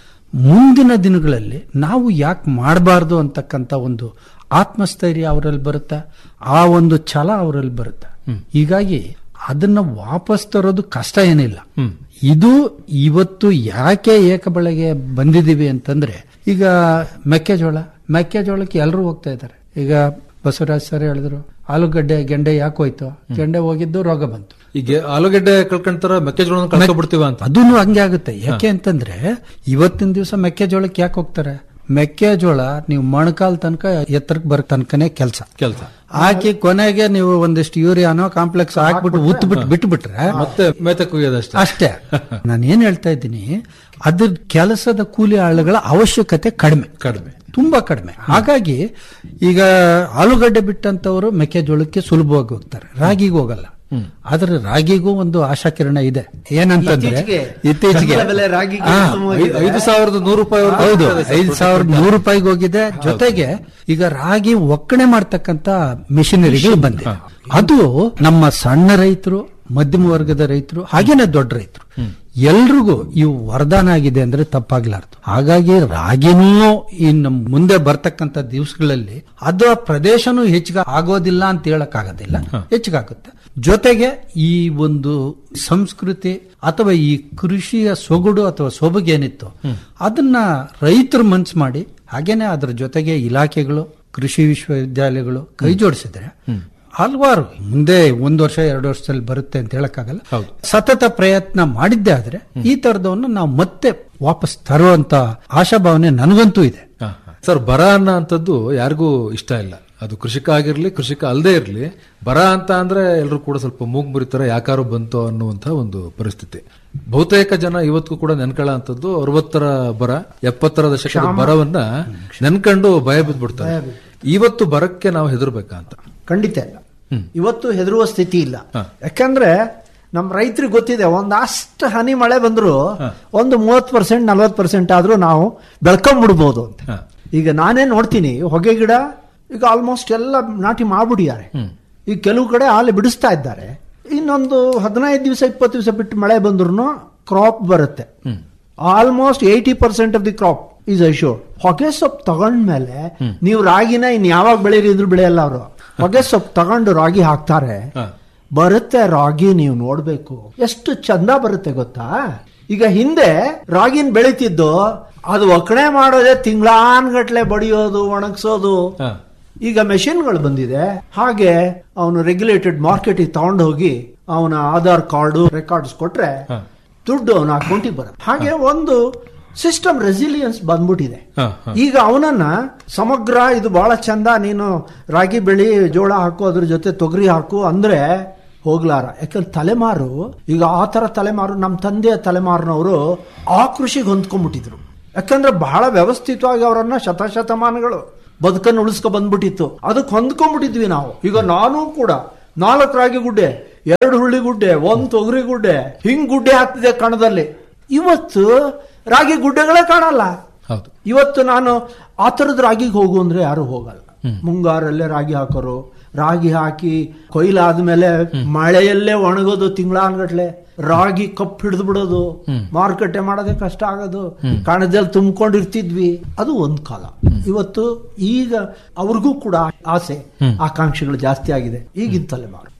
ಮುಂದಿನ ದಿನಗಳಲ್ಲಿ ನಾವು ಯಾಕೆ ಮಾಡಬಾರ್ದು ಅಂತಕ್ಕಂಥ ಒಂದು ಆತ್ಮಸ್ಥೈರ್ಯ ಅವರಲ್ಲಿ ಬರುತ್ತೆ ಆ ಒಂದು ಛಲ ಅವರಲ್ಲಿ ಬರುತ್ತೆ ಹೀಗಾಗಿ ಅದನ್ನ ವಾಪಸ್ ತರೋದು ಕಷ್ಟ ಏನಿಲ್ಲ ಇದು ಇವತ್ತು ಯಾಕೆ ಏಕಬಳೆಗೆ ಬಂದಿದೀವಿ ಅಂತಂದ್ರೆ ಈಗ ಮೆಕ್ಕೆಜೋಳ ಮೆಕ್ಕೆಜೋಳಕ್ಕೆ ಎಲ್ಲರೂ ಹೋಗ್ತಾ ಇದ್ದಾರೆ ಈಗ ಬಸವರಾಜ್ ಸರ್ ಹೇಳಿದ್ರು ಆಲೂಗಡ್ಡೆ ಗೆಂಡೆ ಯಾಕೆ ಹೋಯ್ತು ಗೆಂಡೆ ಹೋಗಿದ್ದು ರೋಗ ಬಂತು
ಈಗ ಆಲೂಗಡ್ಡೆ ಕಳ್ಕೊಂತಾರ ಮೆಕ್ಕೆಜೋಳ ಕಳ್ಕೊಬಿಡ್ತೀವ ಅಂತ
ಅದೂ ಹಂಗೆ ಆಗುತ್ತೆ ಯಾಕೆ ಅಂತಂದ್ರೆ ಇವತ್ತಿನ ದಿವಸ ಮೆಕ್ಕೆಜೋಳಕ್ಕೆ ಯಾಕೆ ಹೋಗ್ತಾರೆ ಮೆಕ್ಕೆಜೋಳ ನೀವು ಮೊಣಕಾಲ್ ತನಕ ಎತ್ತರಕ್ಕೆ ಬರೋ ತನಕನೇ ಕೆಲಸ
ಕೆಲಸ
ಹಾಕಿ ಕೊನೆಗೆ ನೀವು ಒಂದಿಷ್ಟು ಯೂರಿಯಾನೋ ಕಾಂಪ್ಲೆಕ್ಸ್ ಹಾಕ್ಬಿಟ್ಟು ಉತ್ತು ಬಿಟ್ಟು ಬಿಟ್ಬಿಟ್ರೆ
ಮತ್ತೆ ಮೇತ ಕುಯ್ಯೋದಷ್ಟೇ
ಅಷ್ಟೇ ನಾನು ಏನ್ ಹೇಳ್ತಾ ಇದ್ದೀನಿ ಅದ್ರ ಕೆಲಸದ ಕೂಲಿ ಆಳುಗಳ ಅವಶ್ಯಕತೆ ಕಡಿಮೆ
ಕಡಿಮೆ
ತುಂಬಾ ಕಡಿಮೆ ಹಾಗಾಗಿ ಈಗ ಆಲೂಗಡ್ಡೆ ಬಿಟ್ಟಂತವರು ಮೆಕ್ಕೆಜೋಳಕ್ಕೆ ಸುಲಭವಾಗಿ ಹೋಗ್ತಾರೆ ರಾಗಿಗೆ ಹೋಗಲ್ಲ ಆದ್ರೆ ರಾಗಿಗೂ ಒಂದು ಆಶಾಕಿರಣ ಇದೆ ಏನಂತಂದ್ರೆ
ಇತ್ತೀಚೆಗೆ
ಇತ್ತೀಚೆಗೆ
ಬೆಂಬಲ ಬೆಲೆ ರಾಗಿಗೆ
ಹಾ,
ಉತ್ತಮವಾಗಿದೆ.
ಐ- ಐದು ಸಾವಿರದ ನೂರು ರೂಪಾಯಿ
ಹೌದು ಐದು ಸಾವಿರದ ನೂರು ರೂಪಾಯಿಗೆ ಹೋಗಿದೆ ಜೊತೆಗೆ ಈಗ ರಾಗಿ ಒಕ್ಕಣೆ ಮಾಡ್ತಕ್ಕಂತ ಮಿಷನರಿಗಳು ಬಂದಿದೆ ಅದು ನಮ್ಮ ಸಣ್ಣ ರೈತರು ಮಧ್ಯಮ ವರ್ಗದ ರೈತರು ಹಾಗೇನೆ ದೊಡ್ಡ ರೈತರು ಎಲ್ರಿಗೂ ಇವು ವರದಾನ ಆಗಿದೆ ಅಂದ್ರೆ ತಪ್ಪಾಗ್ಲಾರ್ದು ಹಾಗಾಗಿ ರಾಗಿನೂ ಇನ್ನು ಮುಂದೆ ಬರ್ತಕ್ಕಂಥ ದಿವಸಗಳಲ್ಲಿ ಅದು ಆ ಪ್ರದೇಶನೂ ಹೆಚ್ಚಿಗೆ ಆಗೋದಿಲ್ಲ ಅಂತ ಹೇಳಕ್ ಆಗೋದಿಲ್ಲ ಹೆಚ್ಚಿಗಾಗುತ್ತೆ ಜೊತೆಗೆ ಈ ಒಂದು ಸಂಸ್ಕೃತಿ ಅಥವಾ ಈ ಕೃಷಿಯ ಸೊಗಡು ಅಥವಾ ಸೊಬಗೇನಿತ್ತು ಅದನ್ನ ರೈತರು ಮನ್ಸು ಮಾಡಿ ಹಾಗೇನೆ ಅದ್ರ ಜೊತೆಗೆ ಇಲಾಖೆಗಳು ಕೃಷಿ ವಿಶ್ವವಿದ್ಯಾಲಯಗಳು ಕೈ ಜೋಡಿಸಿದ್ರೆ ಹಲವಾರು ಮುಂದೆ ಒಂದು ವರ್ಷ ಎರಡು ವರ್ಷದಲ್ಲಿ ಬರುತ್ತೆ ಅಂತ ಹೇಳಕ್ಕಾಗಲ್ಲ
ಹೌದು.
ಸತತ ಪ್ರಯತ್ನ ಮಾಡಿದ್ದೆ ಆದ್ರೆ ಈ ತರದವನ್ನ ನಾವು ಮತ್ತೆ ವಾಪಸ್ ತರುವಂತ ಆಶಾಭಾವನೆ ನನಗಂತೂ ಇದೆ
ಹಾ, ಹಾ. ಸರ್ ಬರ ಅನ್ನೋ ಅಂತದ್ದು ಯಾರಿಗೂ ಇಷ್ಟ ಇಲ್ಲ ಅದು ಕೃಷಿಕ ಆಗಿರ್ಲಿ ಕೃಷಿಕ ಅಲ್ಲದೆ ಇರಲಿ ಬರ ಅಂತ ಅಂದ್ರೆ ಎಲ್ಲರೂ ಕೂಡ ಸ್ವಲ್ಪ ಮೂಗ್ ಮುರಿತಾರೆ ಯಾಕಾರು ಬಂತು ಅನ್ನುವಂತ ಒಂದು ಪರಿಸ್ಥಿತಿ ಬಹುತೇಕ ಜನ ಇವತ್ತಿಗೂ ಕೂಡ ನೆನ್ಕೊಳ್ಳೋ ಅಂತದ್ದು ಅರವತ್ತರ ಬರ ಎಪ್ಪತ್ತರ ದಶಕದ ಬರವನ್ನ ನೆನ್ಕೊಂಡು ಭಯ ಬಿದ್ದ್ಬಿಡ್ತಾರೆ ಇವತ್ತು ಬರಕ್ಕೆ ನಾವು ಹೆದರ್ಬೇಕಾ ಅಂತ
ಖಂಡಿತ ಇಲ್ಲ ಇವತ್ತು ಹೆದರುವ ಸ್ಥಿತಿ ಇಲ್ಲ ಯಾಕಂದ್ರೆ ನಮ್ಮ ರೈತರಿಗೆ ಗೊತ್ತಿದೆ ಒಂದಷ್ಟು ಹನಿ ಮಳೆ ಬಂದ್ರು ಒಂದು ಮೂವತ್ ಪರ್ಸೆಂಟ್ ನಲ್ವತ್ ಪರ್ಸೆಂಟ್ ಆದ್ರೂ ನಾವು ಬೆಳ್ಕೊಂಡ್ಬಿಡ್ಬೋದು ಅಂತ
ಹಾ.
ಈಗ ನಾನೇ ನೋಡ್ತೀನಿ ಹೊಗೆ ಗಿಡ ಈಗ ಆಲ್ಮೋಸ್ಟ್ ಎಲ್ಲ ನಾಟಿ ಮಾಡ್ಬಿಟ್ಟಿದ್ದಾರೆ ಈಗ ಕೆಲವು ಕಡೆ ಹಾಲು ಬಿಡಿಸ್ತಾ ಇದ್ದಾರೆ ಇನ್ನೊಂದು ಹದಿನೈದು ದಿವಸ ಇಪ್ಪತ್ತು ದಿವಸ ಬಿಟ್ಟು ಮಳೆ ಬಂದ್ರು ಕ್ರಾಪ್ ಬರುತ್ತೆ almost eighty percent of the crop is assured ಹೊಗೆ ಸೊಪ್ಪು ತಗೊಂಡ್ಮೇಲೆ ನೀವು ರಾಗಿನ ಇನ್ ಯಾವಾಗ ಬೆಳೀರಿ ಇದ್ರು ಬೆಳೆಯಲ್ಲ ಅವರು ಹೊಗೆ ಸೊಪ್ಪು ತಗೊಂಡು ರಾಗಿ ಹಾಕ್ತಾರೆ
ಹಾ.
ಬರುತ್ತೆ ರಾಗಿ ನೀವು ನೋಡ್ಬೇಕು ಎಷ್ಟು ಚಂದ ಬರುತ್ತೆ ಗೊತ್ತಾ ಈಗ ಹಿಂದೆ ರಾಗಿನ ಬೆಳಿತಿದ್ದು ಅದು ಒಕ್ಕಣೆ ಮಾಡೋದೇ ತಿಂಗಳಾನ್ಗಟ್ಲೆ ಬಡಿಯೋದು ಒಣಗಿಸೋದು
ಹಾ.
ಈಗ ಮೆಷಿನ್ಗಳು ಬಂದಿದೆ ಹಾಗೆ ಅವನು ರೆಗ್ಯುಲೇಟೆಡ್ ಮಾರ್ಕೆಟಿಗೆ ತಗೊಂಡು ಹೋಗಿ ಅವನ ಆಧಾರ್ ಕಾರ್ಡು ರೆಕಾರ್ಡ್ಸ್ ಕೊಟ್ರೆ ದುಡ್ಡು ಅವನ ಅಕೌಂಟಿಗೆ ಬರುತ್ತೆ ಹಾಗೆ ಒಂದು ಸಿಸ್ಟಮ್ ರೆಸಿಲಿಯನ್ಸ್ ಬಂದ್ಬಿಟ್ಟಿದೆ
ಹಾ, ಹಾ.
ಈಗ ಅವನನ್ನ ಸಮಗ್ರ ಇದು ಬಹಳ ಚಂದ ನೀನು ರಾಗಿ ಬೆಳಿ ಜೋಳ ಹಾಕು ಅದ್ರ ಜೊತೆ ತೊಗರಿ ಹಾಕು ಅಂದ್ರೆ ಹೋಗ್ಲಾರ ಯಾಕಂದ್ರೆ ತಲೆಮಾರು ಈಗ ಆ ತರ ತಲೆಮಾರು ನಮ್ಮ ತಂದೆಯ ತಲೆಮಾರಿನವರು ಆ ಕೃಷಿಗೆ ಹೊಂದ್ಕೊಂಡ್ಬಿಟ್ಟಿದ್ರು ಯಾಕಂದ್ರೆ ಬಹಳ ವ್ಯವಸ್ಥಿತವಾಗಿ ಅವರನ್ನ ಶತಶತಮಾನಗಳು ಬದುಕನ್ನು ಉಳಿಸ್ಕೊ ಬಂದ್ಬಿಟ್ಟಿತ್ತು ಅದಕ್ಕೆ ಹೊಂದ್ಕೊಂಡ್ಬಿಟ್ಟಿದ್ವಿ ನಾವು ಈಗ ನಾನು ಕೂಡ ನಾಲ್ಕು ರಾಗಿ ಗುಡ್ಡೆ ಎರಡು ಹುಳ್ಳಿ ಗುಡ್ಡೆ ಒಂದ್ ತೊಗರಿ ಗುಡ್ಡೆ ಹಿಂಗ್ ಗುಡ್ಡೆ ಹಾಕ್ತಿದೆ ಕಣದಲ್ಲಿ ಇವತ್ತು ರಾಗಿ ಗುಡ್ಡೆಗಳೇ ಕಾಣಲ್ಲ
ಹೌದು
ಇವತ್ತು ನಾನು ಆ ಥರದ ರಾಗಿಗೆ ಹೋಗು ಅಂದ್ರೆ ಯಾರು ಹೋಗಲ್ಲ ಮುಂಗಾರಲ್ಲೇ ರಾಗಿ ಹಾಕೋರು ರಾಗಿ ಹಾಕಿ ಕೊಯ್ಲಾದ್ಮೇಲೆ ಮಳೆಯಲ್ಲೇ ಒಣಗೋದು ತಿಂಗಳಾನ್ಗಟ್ಲೆ ರಾಗಿ ಕಪ್ ಹಿಡಿದು ಬಿಡೋದು ಮಾರುಕಟ್ಟೆ ಮಾಡೋದೇ ಕಷ್ಟ ಆಗೋದು ಕಣದಲ್ಲಿ ತುಂಬಿಕೊಂಡಿರ್ತಿದ್ವಿ ಅದು ಒಂದ್ ಕಾಲ ಇವತ್ತು ಈಗ ಅವ್ರಿಗೂ ಕೂಡ ಆಸೆ ಆಕಾಂಕ್ಷೆಗಳು ಜಾಸ್ತಿ ಆಗಿದೆ ಈಗಿನ ತಲೆಮಾರು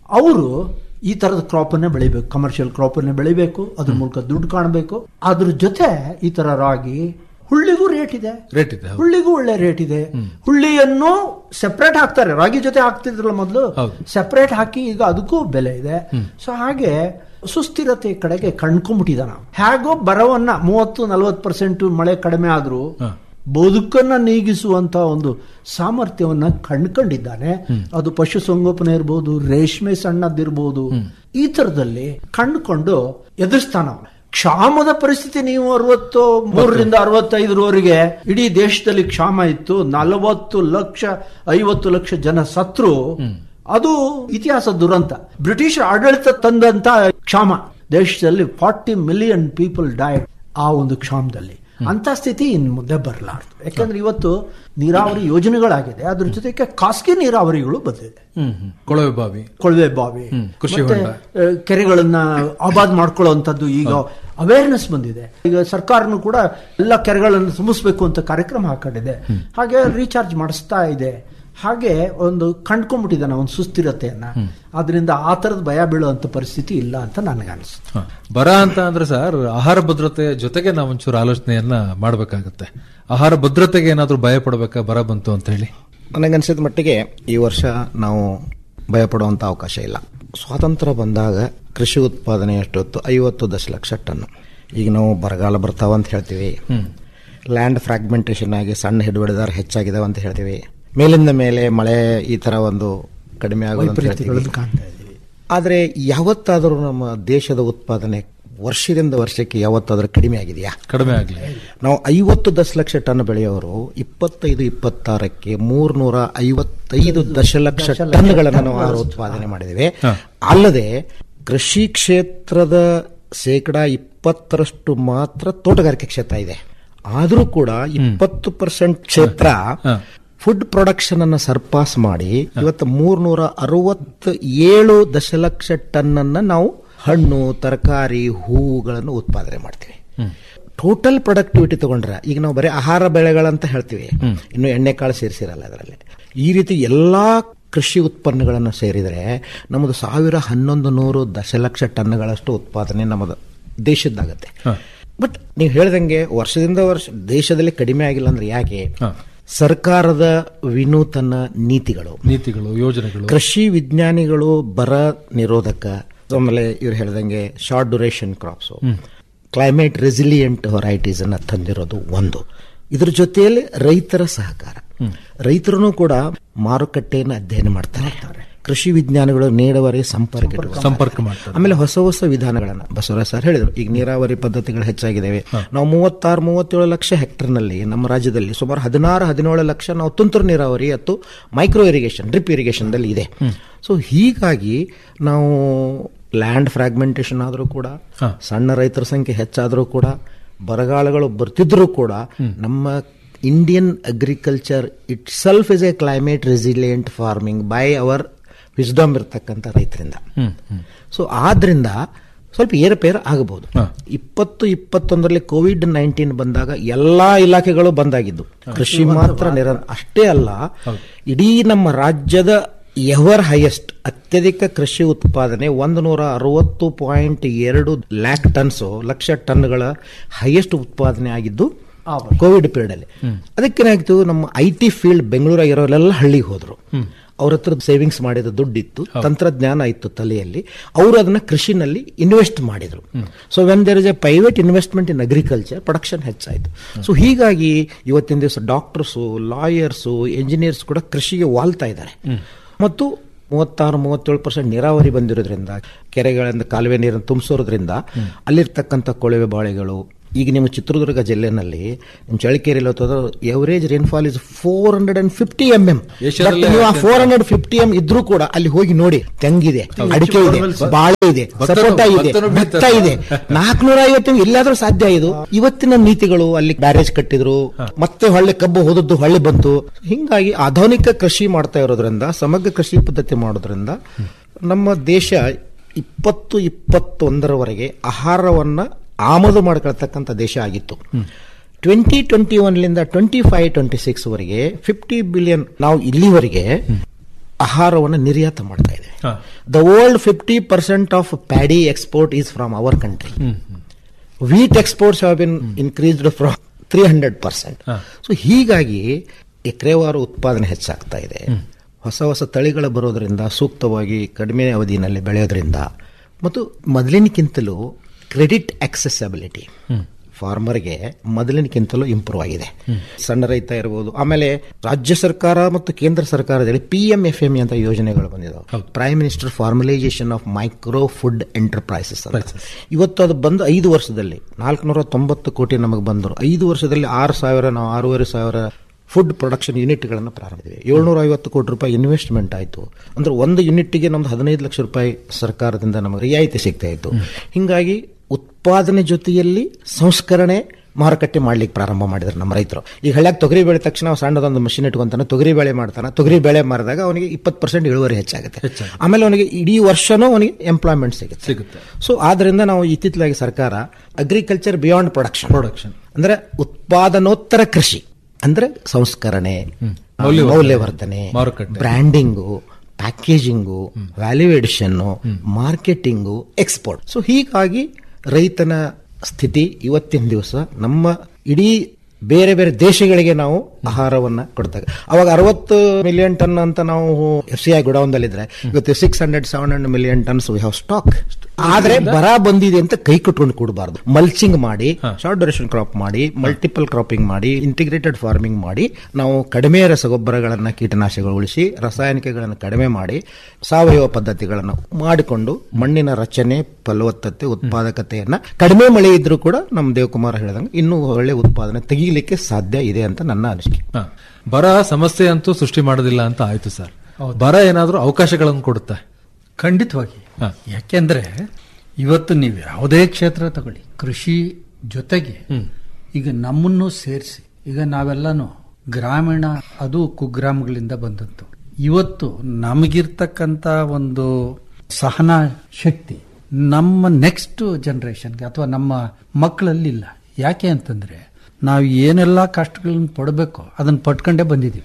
ಅವರು ಈ ತರದ ಕ್ರಾಪ್ ಅನ್ನೇ ಬೆಳಿಬೇಕು ಕಮರ್ಷಿಯಲ್ ಕ್ರಾಪ್ ಅನ್ನೇ ಬೆಳಿಬೇಕು ಅದ್ರ ಮೂಲಕ ದುಡ್ಡು ಕಾಣಬೇಕು ಅದ್ರ ಜೊತೆ ಈ ತರ ರಾಗಿ ಹುಳ್ಳಿಗೂ ರೇಟ್ ಇದೆ
ರೇಟ್ ಇದೆ ಹೌದು.
ಹುಳ್ಳಿಗೂ ಒಳ್ಳೆ ರೇಟ್ ಇದೆ ಹುಳ್ಳಿಯನ್ನು ಸೆಪರೇಟ್ ಹಾಕ್ತಾರೆ ರಾಗಿ ಜೊತೆ ಹಾಕ್ತಿದ್ರಲ್ಲ ಮೊದಲು
ಹೌದು.
ಸೆಪರೇಟ್ ಹಾಕಿ ಈಗ ಅದಕ್ಕೂ ಬೆಲೆ ಇದೆ ಸೊ ಹಾಗೆ ಸುಸ್ಥಿರತೆ ಕಡೆಗೆ ಕಣ್ಕೊಂಡ್ಬಿಟ್ಟಿದ ನಾವು ಹೇಗೋ ಬರವನ್ನ ಮೂವತ್ತು ನಲವತ್ತು ಪರ್ಸೆಂಟ್ ಮಳೆ ಕಡಿಮೆ ಆದ್ರೂ
ಹ.
ಬದುಕನ್ನ ನೀಗಿಸುವಂತ ಒಂದು ಸಾಮರ್ಥ್ಯವನ್ನ ಕಂಡ್ಕೊಂಡಿದ್ದಾನೆ ಅದು ಪಶುಸಂಗೋಪನೆ ಇರ್ಬೋದು ರೇಷ್ಮೆ ಸಣ್ಣದಿರ್ಬೋದು ಈ ತರದಲ್ಲಿ ಕಂಡುಕೊಂಡು ಎದುರಿಸ್ತಾನ ಅವ್ನು. ಕ್ಷಾಮದ ಪರಿಸ್ಥಿತಿ ನೀವು ಅರವತ್ತು ಮೂರರಿಂದ ಅರವತ್ತೈದರವರೆಗೆ ಇಡೀ ದೇಶದಲ್ಲಿ ಕ್ಷಾಮ ಇತ್ತು ನಲವತ್ತು ಲಕ್ಷ ಐವತ್ತು ಲಕ್ಷ ಜನ ಸತ್ರು ಅದು ಇತಿಹಾಸ ದುರಂತ ಬ್ರಿಟಿಷ್ ಆಡಳಿತ ತಂದಂತ ಕ್ಷಾಮ ದೇಶದಲ್ಲಿ ಫಾರ್ಟಿ ಮಿಲಿಯನ್ ಪೀಪಲ್ ಡೈಡ್ ಆ ಒಂದು ಕ್ಷಾಮದಲ್ಲಿ ಅಂತ ಸ್ಥಿತಿ ಇನ್ನು ಮುಂದೆ ಬರಲಾರ್ದು ಯಾಕಂದ್ರೆ ಇವತ್ತು ನೀರಾವರಿ ಯೋಜನೆಗಳಾಗಿದೆ ಅದ್ರ ಜೊತೆಗೆ ಖಾಸಗಿ ನೀರಾವರಿಗಳು ಬಂದಿದೆ
ಹ್ಮ್ ಹ್ಮ್. ಕೊಳವೆ ಬಾವಿ
ಕೊಳವೆ ಬಾವಿ
ಹ್ಮ್, ಕೃಷಿ
ಮತ್ತೆ,
ಹೊಂಡ.
ಆ, ಕೆರೆಗಳನ್ನ ಆಬಾದ್ ಮಾಡ್ಕೊಳ್ಳುವಂಥದ್ದು ಈಗ ಅವೇರ್ನೆಸ್ ಬಂದಿದೆ ಈಗ ಸರ್ಕಾರನು ಕೂಡ ಎಲ್ಲ ಕೆರೆಗಳನ್ನು ತುಂಬಿಸ್ಬೇಕು ಅಂತ ಕಾರ್ಯಕ್ರಮ ಹಾಕೊಂಡಿದೆ ಹಾಗೆ ರೀಚಾರ್ಜ್ ಮಾಡಿಸ್ತಾ ಇದೆ ಹಾಗೆ ಒಂದು ಕಂಡ್ಕೊಂಡ್ಬಿಟ್ಟಿದ್ದಾನೆ ಒಂದು ಸುಸ್ಥಿರತೆಯನ್ನ ಅದರಿಂದ ಆ ತರದ ಭಯ ಬೀಳುವಂತ ಪರಿಸ್ಥಿತಿ ಇಲ್ಲ ಅಂತ ನನಗನ್ಸುತ್ತೆ
ಹ. ಬರ ಅಂತ ಅಂದ್ರೆ ಸರ್ ಆಹಾರ ಭದ್ರತೆಯ ಜೊತೆಗೆ ನಾವು ಒಂಚೂರು ಆಲೋಚನೆಯನ್ನ ಮಾಡಬೇಕಾಗತ್ತೆ ಆಹಾರ ಭದ್ರತೆಗೆ ಏನಾದ್ರೂ ಭಯ ಪಡಬೇಕಾ ಬರ ಬಂತು ಅಂತ ಹೇಳಿ
ನನಗನ್ಸಿದ ಮಟ್ಟಿಗೆ ಈ ವರ್ಷ ನಾವು ಭಯಪಡುವಂಥ ಅವಕಾಶ ಇಲ್ಲ ಸ್ವಾತಂತ್ರ್ಯ ಬಂದಾಗ ಕೃಷಿ ಉತ್ಪಾದನೆ ಎಷ್ಟೊತ್ತು ಐವತ್ತು ದಶಲಕ್ಷ ಟನ್ ಈಗ ನಾವು ಬರಗಾಲ ಬರ್ತಾವ ಅಂತ ಹೇಳ್ತೀವಿ ಲ್ಯಾಂಡ್ ಫ್ರಾಗ್ಮೆಂಟೇಷನ್ ಆಗಿ ಸಣ್ಣ ಹಿಡುವಳಿದಾರ ಹೆಚ್ಚಾಗಿದಾವ ಅಂತ ಹೇಳ್ತೀವಿ ಮೇಲಿಂದ ಮೇಲೆ ಮಳೆ ಈ ತರ ಒಂದು ಕಡಿಮೆ ಆಗೋದು ಅಂತ ಹೇಳ್ತೀವಿ
ವೈಪರೀತ್ಯಗಳನ್ನು ಕಾಣ್ತಾ ಇದ್ದೀವಿ
ಆದರೆ ಯಾವತ್ತಾದರೂ ನಮ್ಮ ದೇಶದ ಉತ್ಪಾದನೆ ವರ್ಷದಿಂದ ವರ್ಷಕ್ಕೆ ಯಾವತ್ತಾದರೂ ಕಡಿಮೆ ಆಗಿದೆಯಾ
ಕಡಿಮೆ ಆಗ್ಲಿ
ನಾವು ಐವತ್ತು ದಶಲಕ್ಷ ಟನ್ ಬೆಳೆಯೋರು ಇಪ್ಪತ್ತೈದು ಇಪ್ಪತ್ತಾರಕ್ಕೆ ಮೂರ್ನೂರ ಐವತ್ತೈದು ದಶಲಕ್ಷ ಟನ್ಗಳನ್ನು ನಾವು ಆಹಾರ ಉತ್ಪಾದನೆ ಮಾಡಿದ್ದೇವೆ ಅಲ್ಲದೆ ಕೃಷಿ ಕ್ಷೇತ್ರದ ಶೇಕಡ ಇಪ್ಪತ್ತರಷ್ಟು ಮಾತ್ರ ತೋಟಗಾರಿಕೆ ಕ್ಷೇತ್ರ ಇದೆ ಆದರೂ ಕೂಡ ಇಪ್ಪತ್ತು ಪರ್ಸೆಂಟ್ ಕ್ಷೇತ್ರ ಫುಡ್ ಪ್ರೊಡಕ್ಷನ್ ಅನ್ನು ಸರ್ಪಾಸ್ ಮಾಡಿ ಇವತ್ತು ಮೂರ್ನೂರ ಅರವತ್ತ ಏಳು ದಶಲಕ್ಷ ಟನ್ ಅನ್ನ ನಾವು ಹಣ್ಣು ತರಕಾರಿ ಹೂವುಗಳನ್ನು ಉತ್ಪಾದನೆ ಮಾಡ್ತೀವಿ ಟೋಟಲ್ ಪ್ರೊಡಕ್ಟಿವಿಟಿ ತಗೊಂಡ್ರೆ ಈಗ ನಾವು ಬರೀ ಆಹಾರ ಬೆಳೆಗಳಂತ ಹೇಳ್ತೀವಿ ಇನ್ನು ಎಣ್ಣೆ ಕಾಳು ಸೇರಿಸಿರಲ್ಲ ಅದರಲ್ಲಿ ಈ ರೀತಿ ಎಲ್ಲಾ ಕೃಷಿ ಉತ್ಪನ್ನಗಳನ್ನು ಸೇರಿದರೆ ನಮ್ಮದು ಸಾವಿರ ಹನ್ನೊಂದು ನೂರು ದಶಲಕ್ಷ ಟನ್ಗಳಷ್ಟು ಉತ್ಪಾದನೆ ನಮ್ಮದು ದೇಶದ್ದಾಗತ್ತೆ ಬಟ್ ನೀವು ಹೇಳ್ದಂಗೆ ವರ್ಷದಿಂದ ವರ್ಷ ದೇಶದಲ್ಲಿ ಕಡಿಮೆ ಆಗಿಲ್ಲ ಅಂದ್ರೆ ಯಾಕೆ ಸರ್ಕಾರದ ವಿನೂತನ ನೀತಿಗಳು
ನೀತಿಗಳು ಯೋಜನೆಗಳು
ಕೃಷಿ ವಿಜ್ಞಾನಿಗಳು ಬರ ನಿರೋಧಕ ಆಮೇಲೆ ಇವ್ರು ಹೇಳ್ದಂಗೆ short duration crops climate resilient varieties ಅನ್ನ ತಂದಿರೋದು ಒಂದು ಇದ್ರ ಜೊತೆಯಲ್ಲಿ ರೈತರ ಸಹಕಾರ ರೈತರು ಕೂಡ ಮಾರುಕಟ್ಟೆಯನ್ನು ಅಧ್ಯಯನ ಮಾಡ್ತಾರೆ ಕೃಷಿ ವಿಜ್ಞಾನಿಗಳು ನೇರವರೆ ಸಂಪರ್ಕ ಇಟ್ಕೊಂಡು
ಸಂಪರ್ಕ ಮಾಡ್ತಾರೆ
ಆಮೇಲೆ ಹೊಸ ಹೊಸ ವಿಧಾನಗಳನ್ನ ಬಸವರಾಜ್ ಸರ್ ಹೇಳಿದ್ರು ಈಗ ನೀರಾವರಿ ಪದ್ಧತಿಗಳು ಹೆಚ್ಚಾಗಿದ್ದಾವೆ ನಾವು ಮೂವತ್ತಾರು ಮೂವತ್ತೇಳು ಲಕ್ಷ ಹೆಕ್ಟರ್ನಲ್ಲಿ ನಮ್ಮ ರಾಜ್ಯದಲ್ಲಿ ಸುಮಾರು ಹದಿನಾರು ಹದಿನೇಳು ಲಕ್ಷ ನಾವು ತುಂತುರು ನೀರಾವರಿ ಮತ್ತು ಮೈಕ್ರೋ ಇರಿಗೇಷನ್ ಡ್ರಿಪ್ ಇರಿಗೇಷನ್ದಲ್ಲಿ ಇದೆ ಸೊ ಹೀಗಾಗಿ ನಾವು ಲ್ಯಾಂಡ್ ಫ್ರಾಗ್ಮೆಂಟೇಷನ್ ಆದರೂ ಕೂಡ ಸಣ್ಣ ರೈತರ ಸಂಖ್ಯೆ ಹೆಚ್ಚಾದರೂ ಕೂಡ ಬರಗಾಲಗಳು ಬರ್ತಿದ್ರೂ ಕೂಡ ನಮ್ಮ Indian agriculture itself is a climate resilient farming by our wisdom ಇರ್ತಕ್ಕಂಥ ರೈತರಿಂದ ಸೊ ಆದ್ರಿಂದ ಸ್ವಲ್ಪ ಏರುಪೇರು ಆಗಬಹುದು ಇಪ್ಪತ್ತು ಇಪ್ಪತ್ತೊಂದರಲ್ಲಿ ಕೋವಿಡ್ ನೈನ್ಟೀನ್ ಬಂದಾಗ ಎಲ್ಲಾ ಇಲಾಖೆಗಳು ಬಂದಾಗಿದ್ದು ಕೃಷಿ ಮಾತ್ರ ನಿರ ಅಷ್ಟೇ ಅಲ್ಲ ಇಡೀ ನಮ್ಮ ರಾಜ್ಯದ ಎವರ್ ಹೈಯೆಸ್ಟ್ ಅತ್ಯಧಿಕ ಕೃಷಿ ಉತ್ಪಾದನೆ ಒಂದು ನೂರ ಅರವತ್ತು ಪಾಯಿಂಟ್ ಎರಡು ಲ್ಯಾಕ್ ಟನ್ಸ್ ಲಕ್ಷ ಟನ್ಗಳ ಹೈಯೆಸ್ಟ್ ಉತ್ಪಾದನೆ ಆಗಿದ್ದು ಕೋವಿಡ್ ಪೀರಿಯಡ್ ಅಲ್ಲಿ ಅದಕ್ಕೇನಾಗಿತ್ತು ನಮ್ಮ ಐ ಟಿ ಫೀಲ್ಡ್ ಬೆಂಗಳೂರಾಗಿರೋರೆಲ್ಲ ಹಳ್ಳಿಗೆ ಹೋದ್ರು ಅವ್ರ ಹತ್ರ ಸೇವಿಂಗ್ಸ್ ಮಾಡಿದ ದುಡ್ಡಿತ್ತು ತಂತ್ರಜ್ಞಾನ ಇತ್ತು ತಲೆಯಲ್ಲಿ ಅವರು ಅದನ್ನ ಕೃಷಿನಲ್ಲಿ ಇನ್ವೆಸ್ಟ್ ಮಾಡಿದ್ರು so when there is a private investment in agriculture production ಹೆಚ್ಚಾಯಿತು ಸೊ ಹೀಗಾಗಿ ಇವತ್ತಿನ ದಿವಸ ಡಾಕ್ಟರ್ಸು ಲಾಯರ್ಸು ಎಂಜಿನಿಯರ್ಸ್ ಕೂಡ ಕೃಷಿಗೆ ವಾಲ್ತಾ ಇದ್ದಾರೆ ಮತ್ತು ಮೂವತ್ತಾರು ಮೂವತ್ತೇಳು ಪರ್ಸೆಂಟ್ ನೀರಾವರಿ ಬಂದಿರೋದ್ರಿಂದ ಕೆರೆಗಳಿಂದ ಕಾಲುವೆ ನೀರನ್ನು ತುಂಬಿಸೋದ್ರಿಂದ ಅಲ್ಲಿರ್ತಕ್ಕಂಥ ಕೊಳವೆ ಬಾಳೆಗಳು ಈಗ ನಿಮ್ಮ ಚಿತ್ರದುರ್ಗ ಜಿಲ್ಲೆನಲ್ಲಿ ನಿಮ್ಮ ಚಳಿಕೇರಿಯಲ್ಲಿ average rainfall is four hundred and fifty M M
ಏಷ್ಯಾದಲ್ಲೇ
ನೀವು ಆ ಫೋರ್ ಹಂಡ್ರೆಡ್ ಫಿಫ್ಟಿ ಎಂ ಇದ್ರೂ ಕೂಡ ಅಲ್ಲಿ ಹೋಗಿ ನೋಡಿ ತೆಂಗಿದೆ ಅಡಿಕೆ ಇದೆ ಬಾಳೆ ಇದೆ
ಭತ್ತನೂ-
ಸಪೋಟ ಇದೆ
ಭತ್ತನೂ
ಭತ್ತ
ಬೀಳ್ತದೆ.
ಇದೆ ನಾಲ್ಕನೂರ ಐವತ್ತು ಎಲ್ಲಾದ್ರೂ ಸಾಧ್ಯ ಇದು ಇವತ್ತಿನ ನೀತಿಗಳು ಅಲ್ಲಿ ಬ್ಯಾರೇಜ್ ಕಟ್ಟಿದ್ರು ಮತ್ತೆ ಹೊಳ್ಳಿ ಕಬ್ಬು ಹೋದದ್ದು ಹೊಳ್ಳಿ ಬಂತು ಹಿಂಗಾಗಿ ಆಧುನಿಕ ಕೃಷಿ ಮಾಡ್ತಾ ಇರೋದ್ರಿಂದ ಸಮಗ್ರ ಕೃಷಿ ಪದ್ಧತಿ ಮಾಡೋದ್ರಿಂದ ನಮ್ಮ ದೇಶ ಇಪ್ಪತ್ತು ಇಪ್ಪತ್ತೊಂದರವರೆಗೆ ಆಹಾರವನ್ನ ಆಮದು ಮಾಡ್ಕೊಳ್ತಕ್ಕಂಥ ದೇಶ ಆಗಿತ್ತು ಟ್ವೆಂಟಿ ಟ್ವೆಂಟಿ ಒನ್ಲಿಂದ ಟ್ವೆಂಟಿ ಫೈವ್ ಟ್ವೆಂಟಿ ಸಿಕ್ಸ್ ವರೆಗೆ ಫಿಫ್ಟಿ ಬಿಲಿಯನ್ ನಾವು ಇಲ್ಲಿವರೆಗೆ ಆಹಾರವನ್ನು ನಿರ್ಯಾತ ಮಾಡ್ತಾ ಇದ್ದೇವೆ
ಹಾ.
The world fifty percent of paddy export is from our country wheat exports have been increased from three hundred percent
ಹಾ.
ಸೊ ಹೀಗಾಗಿ ಎಕರೆವಾರು ಉತ್ಪಾದನೆ ಹೆಚ್ಚಾಗ್ತಾ ಇದೆ ಹೊಸ ಹೊಸ ತಳಿಗಳು ಬರೋದ್ರಿಂದ ಸೂಕ್ತವಾಗಿ ಕಡಿಮೆ ಅವಧಿಯಲ್ಲಿ ಬೆಳೆಯೋದ್ರಿಂದ ಮತ್ತು ಮೊದಲಿನಕ್ಕಿಂತಲೂ ಕ್ರೆಡಿಟ್ ಆಕ್ಸೆಸಬಿಲಿಟಿ ಫಾರ್ಮರ್ಗೆ ಮೊದಲಿನಕ್ಕಿಂತಲೂ ಇಂಪ್ರೂವ್ ಆಗಿದೆ ಸಣ್ಣ ರೈತ ಇರಬಹುದು ಆಮೇಲೆ ರಾಜ್ಯ ಸರ್ಕಾರ ಮತ್ತು ಕೇಂದ್ರ ಸರ್ಕಾರದಲ್ಲಿ ಪಿ ಎಂ ಎಫ್ ಎಂ ಅಂತ ಯೋಜನೆಗಳು ಬಂದಿದ್ದಾವೆ prime minister formalisation of micro food enterprises ಅಂತ ಇವತ್ತು ಅದು ಬಂದು ಐದು ವರ್ಷದಲ್ಲಿ ನಾಲ್ಕುನೂರ ತೊಂಬತ್ತು ಕೋಟಿ ನಮಗೆ ಬಂದರು ಐದು ವರ್ಷದಲ್ಲಿ ಆರು ಸಾವಿರ ನಾವು ಆರೂವರೆ ಸಾವಿರ ಫುಡ್ ಪ್ರೊಡಕ್ಷನ್ ಯೂನಿಟ್ಗಳನ್ನು ಪ್ರಾರಂಭಿಸಿವೆ ಏಳ್ನೂರ ಐವತ್ತು ಕೋಟಿ ರೂಪಾಯಿ ಇನ್ವೆಸ್ಟ್ಮೆಂಟ್ ಆಯಿತು ಅಂದ್ರೆ ಒಂದು ಯೂನಿಟ್ಗೆ ನಮ್ದು ಹದಿನೈದು ಲಕ್ಷ ರೂಪಾಯಿ ಸರ್ಕಾರದಿಂದ ನಮಗೆ ರಿಯಾಯಿತಿ ಸಿಗ್ತಾ ಇತ್ತು ಹಿಂಗಾಗಿ ಉತ್ಪಾದನೆ ಜೊತೆಯಲ್ಲಿ ಸಂಸ್ಕರಣೆ ಮಾರುಕಟ್ಟೆ ಮಾಡ್ಲಿಕ್ಕೆ ಪ್ರಾರಂಭ ಮಾಡಿದ್ರು ನಮ್ಮ ರೈತರು ಈಗ ಹಳ್ಳಿಯಾಗ ತೊಗರಿ ಬೆಳೆ ತಕ್ಷಣ ಅವ್ನು ಸಣ್ಣದೊಂದು ಮಷಿನ್ ಇಟ್ಕೊಂತಾನೆ ತೊಗರಿ ಬೆಳೆ ಮಾಡ್ತಾನೆ ತೊಗರಿ ಬೆಳೆ ಮಾರಿದಾಗ ಅವನಿಗೆ ಇಪ್ಪತ್ತು ಪರ್ಸೆಂಟ್ ಇಳುವರಿ ಹೆಚ್ಚಾಗುತ್ತೆ ಆಮೇಲೆ ಅವನಿಗೆ ಇಡೀ ವರ್ಷನೂ ಅವನಿಗೆ ಎಂಪ್ಲಾಯ್ಮೆಂಟ್ ಸಿಗುತ್ತೆ
ಸಿಗುತ್ತೆ.
ಸೊ ಆದ್ರಿಂದ ನಾವು ಇತ್ತಿತ್ತಲಾಗಿ ಸರ್ಕಾರ ಅಗ್ರಿಕಲ್ಚರ್ ಬಿಯಾಂಡ್ ಪ್ರೊಡಕ್ಷನ್
Production.
ಅಂದ್ರೆ ಉತ್ಪಾದನೋತ್ತರ ಕೃಷಿ ಅಂದ್ರೆ ಸಂಸ್ಕರಣೆ
ಮೌಲ್ಯವರ್ಧನೆ,
ಮೌಲ್ಯವರ್ಧನೆ
ಮಾರುಕಟ್ಟೆ.
Branding packaging value addition marketing export so ಹೀಗಾಗಿ ರೈತನ ಸ್ಥಿತಿ ಇವತ್ತಿನ ದಿವಸ ನಮ್ಮ ಇಡೀ ಬೇರೆ ಬೇರೆ ದೇಶಗಳಿಗೆ ನಾವು ಆಹಾರವನ್ನ ಕೊಡ್ತಾರೆ ಅವಾಗ ಅರವತ್ತು ಮಿಲಿಯನ್ ಟನ್ ಅಂತ ನಾವು ಎಫ್ ಸಿ ಐ ಗುಡೌನ್ದಲ್ಲಿದ್ರೆ ಇವತ್ತು six hundred seven hundred million tons we have stock ಆದ್ರೆ ಬರ ಬಂದಿದೆ ಅಂತ ಕೈ ಕಟ್ಕೊಂಡು ಕೂಡಬಾರ್ದು ಮಲ್ಚಿಂಗ್ ಮಾಡಿ ಶಾರ್ಟ್ ಡ್ಯೂರೇಷನ್ ಕ್ರಾಪ್ ಮಾಡಿ ಮಲ್ಟಿಪಲ್ ಕ್ರಾಪಿಂಗ್ ಮಾಡಿ ಇಂಟಿಗ್ರೇಟೆಡ್ ಫಾರ್ಮಿಂಗ್ ಮಾಡಿ ನಾವು ಕಡಿಮೆ ರಸಗೊಬ್ಬರಗಳನ್ನ ಕೀಟನಾಶಕಗಳು ಉಳಿಸಿ ರಾಸಾಯನಿಕಗಳನ್ನು ಕಡಿಮೆ ಮಾಡಿ ಸಾವಯವ ಪದ್ಧತಿಗಳನ್ನು ಮಾಡಿಕೊಂಡು ಮಣ್ಣಿನ ರಚನೆ ಫಲವತ್ತತೆ ಉತ್ಪಾದಕತೆಯನ್ನ ಕಡಿಮೆ ಮಳೆ ಇದ್ರೂ ಕೂಡ ನಮ್ಮ ದೇವಕುಮಾರ್ ಹೇಳಿದಂಗೆ ಇನ್ನೂ ಒಳ್ಳೆ ಉತ್ಪಾದನೆ ತೆಗೀಲಿಕ್ಕೆ ಸಾಧ್ಯ ಇದೆ ಅಂತ ನನ್ನ ಅನಿಸಿಕೆ
ಹ. ಬರ ಸಮಸ್ಯೆ ಅಂತೂ ಸೃಷ್ಟಿ ಮಾಡೋದಿಲ್ಲ ಅಂತ ಆಯ್ತು ಸರ್ ಬರ ಏನಾದ್ರೂ ಅವಕಾಶಗಳನ್ನು ಕೊಡುತ್ತೆ
ಖಂಡಿತವಾಗಿ
ಹ.
ಯಾಕೆಂದ್ರೆ ಇವತ್ತು ನೀವು ಯಾವುದೇ ಕ್ಷೇತ್ರ ತಗೊಳ್ಳಿ ಕೃಷಿ ಜೊತೆಗೆ ಈಗ ನಮ್ಮನ್ನು ಸೇರಿಸಿ ಈಗ ನಾವೆಲ್ಲಾನು ಗ್ರಾಮೀಣ ಅದು ಕುಗ್ರಾಮಗಳಿಂದ ಬಂದದ್ದು ಇವತ್ತು ನಮಗಿರ್ತಕ್ಕಂಥ ಒಂದು ಸಹನಾ ಶಕ್ತಿ ನಮ್ಮ ನೆಕ್ಸ್ಟ್ ಜನರೇಷನ್ಗೆ ಅಥವಾ ನಮ್ಮ ಮಕ್ಕಳಲ್ಲಿಲ್ಲ ಯಾಕೆ ಅಂತಂದ್ರೆ ನಾವು ಏನೆಲ್ಲ ಕಷ್ಟಗಳನ್ನು ಪಡಬೇಕೋ ಅದನ್ನ ಪಟ್ಕೊಂಡೇ ಬಂದಿದ್ದೀವಿ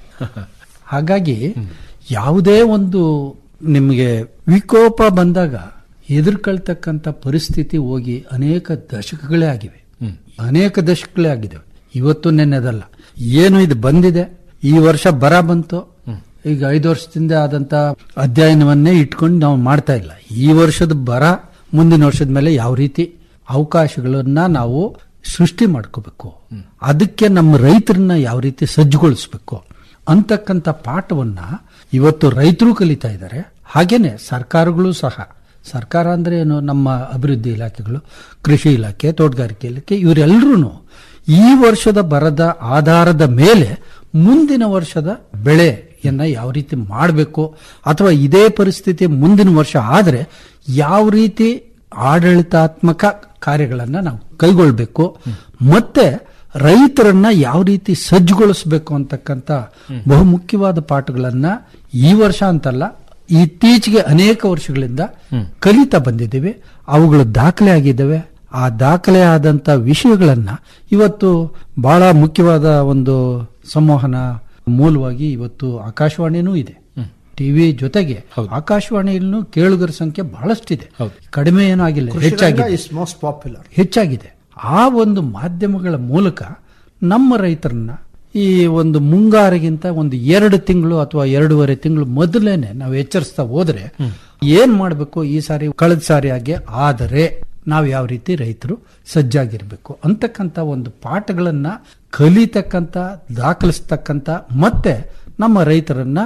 ಹಾಗಾಗಿ ಯಾವುದೇ ಒಂದು ನಿಮಗೆ ವಿಕೋಪ ಬಂದಾಗ ಎದುರ್ಕೊಳ್ತಕ್ಕಂಥ ಪರಿಸ್ಥಿತಿ ಹೋಗಿ ಅನೇಕ ದಶಕಗಳೇ ಆಗಿವೆ ಅನೇಕ ದಶಕಗಳೇ ಆಗಿದ್ದಾವೆ ಇವತ್ತು ನೆನ್ನೆದಲ್ಲ ಏನು ಇದು ಬಂದಿದೆ ಈ ವರ್ಷ ಬರ ಬಂತು ಈಗ ಐದು ವರ್ಷದಿಂದ ಆದಂತ ಅಧ್ಯಯನವನ್ನೇ ಇಟ್ಕೊಂಡು ನಾವು ಮಾಡ್ತಾ ಇಲ್ಲ ಈ ವರ್ಷದ ಬರ ಮುಂದಿನ ವರ್ಷದ ಮೇಲೆ ಯಾವ ರೀತಿ ಅವಕಾಶಗಳನ್ನ ನಾವು ಸೃಷ್ಟಿ ಮಾಡ್ಕೋಬೇಕು ಅದಕ್ಕೆ ನಮ್ಮ ರೈತರನ್ನ ಯಾವ ರೀತಿ ಸಜ್ಜುಗೊಳಿಸ್ಬೇಕು ಅಂತಕ್ಕಂಥ ಪಾಠವನ್ನ ಇವತ್ತು ರೈತರು ಕಲಿತಾ ಇದ್ದಾರೆ ಹಾಗೇನೆ ಸರ್ಕಾರಗಳು ಸಹ ಸರ್ಕಾರ ಅಂದ್ರೆ ಏನು ನಮ್ಮ ಅಭಿವೃದ್ಧಿ ಇಲಾಖೆಗಳು ಕೃಷಿ ಇಲಾಖೆ ತೋಟಗಾರಿಕೆ ಇಲಾಖೆ ಇವರೆಲ್ಲರೂ ಈ ವರ್ಷದ ಬರದ ಆಧಾರದ ಮೇಲೆ ಮುಂದಿನ ವರ್ಷದ ಬೆಳೆಯನ್ನ ಯಾವ ರೀತಿ ಮಾಡಬೇಕು ಅಥವಾ ಇದೇ ಪರಿಸ್ಥಿತಿ ಮುಂದಿನ ವರ್ಷ ಆದರೆ ಯಾವ ರೀತಿ ಆಡಳಿತಾತ್ಮಕ ಕಾರ್ಯಗಳನ್ನ ನಾವು ಕೈಗೊಳ್ಬೇಕು ಮತ್ತೆ ರೈತರನ್ನ ಯಾವ ರೀತಿ ಸಜ್ಜುಗೊಳಿಸಬೇಕು ಅಂತಕ್ಕಂಥ ಬಹುಮುಖ್ಯವಾದ ಪಾಠಗಳನ್ನ ಈ ವರ್ಷ ಅಂತಲ್ಲ ಇತ್ತೀಚೆಗೆ ಅನೇಕ ವರ್ಷಗಳಿಂದ ಕಲಿತಾ ಬಂದಿದ್ದೇವೆ ಅವುಗಳು ದಾಖಲೆ ಆಗಿದ್ದಾವೆ ಆ ದಾಖಲೆ ಆದಂತ ವಿಷಯಗಳನ್ನ ಇವತ್ತು ಬಹಳ ಮುಖ್ಯವಾದ ಒಂದು ಸಂವಹನ ಮೂಲವಾಗಿ ಇವತ್ತು ಆಕಾಶವಾಣಿನೂ ಇದೆ ಟಿವಿ ಜೊತೆಗೆ ಆಕಾಶವಾಣಿಯಲ್ಲೂ ಕೇಳುಗರ ಸಂಖ್ಯೆ ಬಹಳಷ್ಟಿದೆ ಕಡಿಮೆ ಏನೂ ಆಗಿಲ್ಲ ಹೆಚ್ಚಾಗಿದೆ
ಇಸ್ ಮೋಸ್ಟ್ ಪಾಪ್ಯುಲರ್
ಹೆಚ್ಚಾಗಿದೆ ಆ ಒಂದು ಮಾಧ್ಯಮಗಳ ಮೂಲಕ ನಮ್ಮ ರೈತರನ್ನ ಈ ಒಂದು ಮುಂಗಾರಿಗಿಂತ ಒಂದು ಎರಡು ತಿಂಗಳು ಅಥವಾ ಎರಡೂವರೆ ತಿಂಗಳು ಮೊದಲೇನೆ ನಾವು ಎಚ್ಚರಿಸ್ತಾ ಹೋದ್ರೆ ಏನ್ ಮಾಡಬೇಕು ಈ ಸಾರಿ ಕಳೆದ ಸಾರಿ ಹಾಗೆ ಆದರೆ ನಾವು ಯಾವ ರೀತಿ ರೈತರು ಸಜ್ಜಾಗಿರ್ಬೇಕು ಅಂತಕ್ಕಂಥ ಒಂದು ಪಾಠಗಳನ್ನ ಕಲಿತಕ್ಕಂಥ ದಾಖಲಿಸ್ತಕ್ಕಂಥ ಮತ್ತೆ ನಮ್ಮ ರೈತರನ್ನ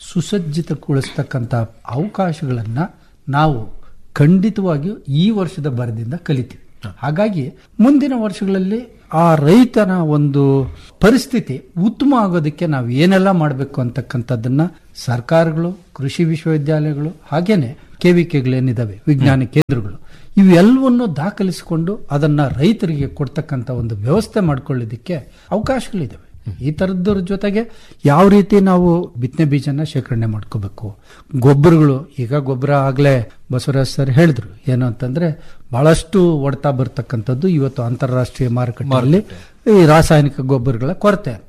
ಸುಸಜ್ಜಿತಗೊಳಿಸ್ತಕ್ಕಂಥ ಅವಕಾಶಗಳನ್ನ ನಾವು ಖಂಡಿತವಾಗಿಯೂ ಈ ವರ್ಷದ ಬರದಿಂದ ಕಲಿತೀವಿ ಹಾಗಾಗಿ ಮುಂದಿನ ವರ್ಷಗಳಲ್ಲಿ ಆ ರೈತನ ಒಂದು ಪರಿಸ್ಥಿತಿ ಉತ್ತಮ ಆಗೋದಕ್ಕೆ ನಾವು ಏನೆಲ್ಲ ಮಾಡಬೇಕು ಅಂತಕ್ಕಂಥದ್ದನ್ನ ಸರ್ಕಾರಗಳು ಕೃಷಿ ವಿಶ್ವವಿದ್ಯಾಲಯಗಳು ಹಾಗೇನೆ ಕೆವಿಕೆಗಳೇನಿದಾವೆ ವಿಜ್ಞಾನ ಕೇಂದ್ರಗಳು ಇವೆಲ್ಲವನ್ನು ದಾಖಲಿಸಿಕೊಂಡು ಅದನ್ನ ರೈತರಿಗೆ ಕೊಡ್ತಕ್ಕಂಥ ಒಂದು ವ್ಯವಸ್ಥೆ ಮಾಡ್ಕೊಳ್ಳೋದಕ್ಕೆ ಅವಕಾಶಗಳಿದಾವೆ ಈ ತರದ್ರ ಜೊತೆಗೆ ಯಾವ ರೀತಿ ನಾವು ಬಿತ್ತನೆ ಬೀಜನ ಶೇಖರಣೆ ಮಾಡ್ಕೋಬೇಕು ಗೊಬ್ಬರಗಳು ಈಗ ಗೊಬ್ಬರ ಆಗ್ಲೇ ಬಸವರಾಜ್ ಸರ್ ಹೇಳಿದ್ರು ಏನು ಅಂತಂದ್ರೆ ಬಹಳಷ್ಟು ಹೊಡ್ತಾ ಬರ್ತಕ್ಕಂಥದ್ದು ಇವತ್ತು ಅಂತಾರಾಷ್ಟ್ರೀಯ ಮಾರುಕಟ್ಟೆಯಲ್ಲಿ ಈ ರಾಸಾಯನಿಕ ಗೊಬ್ಬರಗಳ ಕೊರತೆ ಅಂತ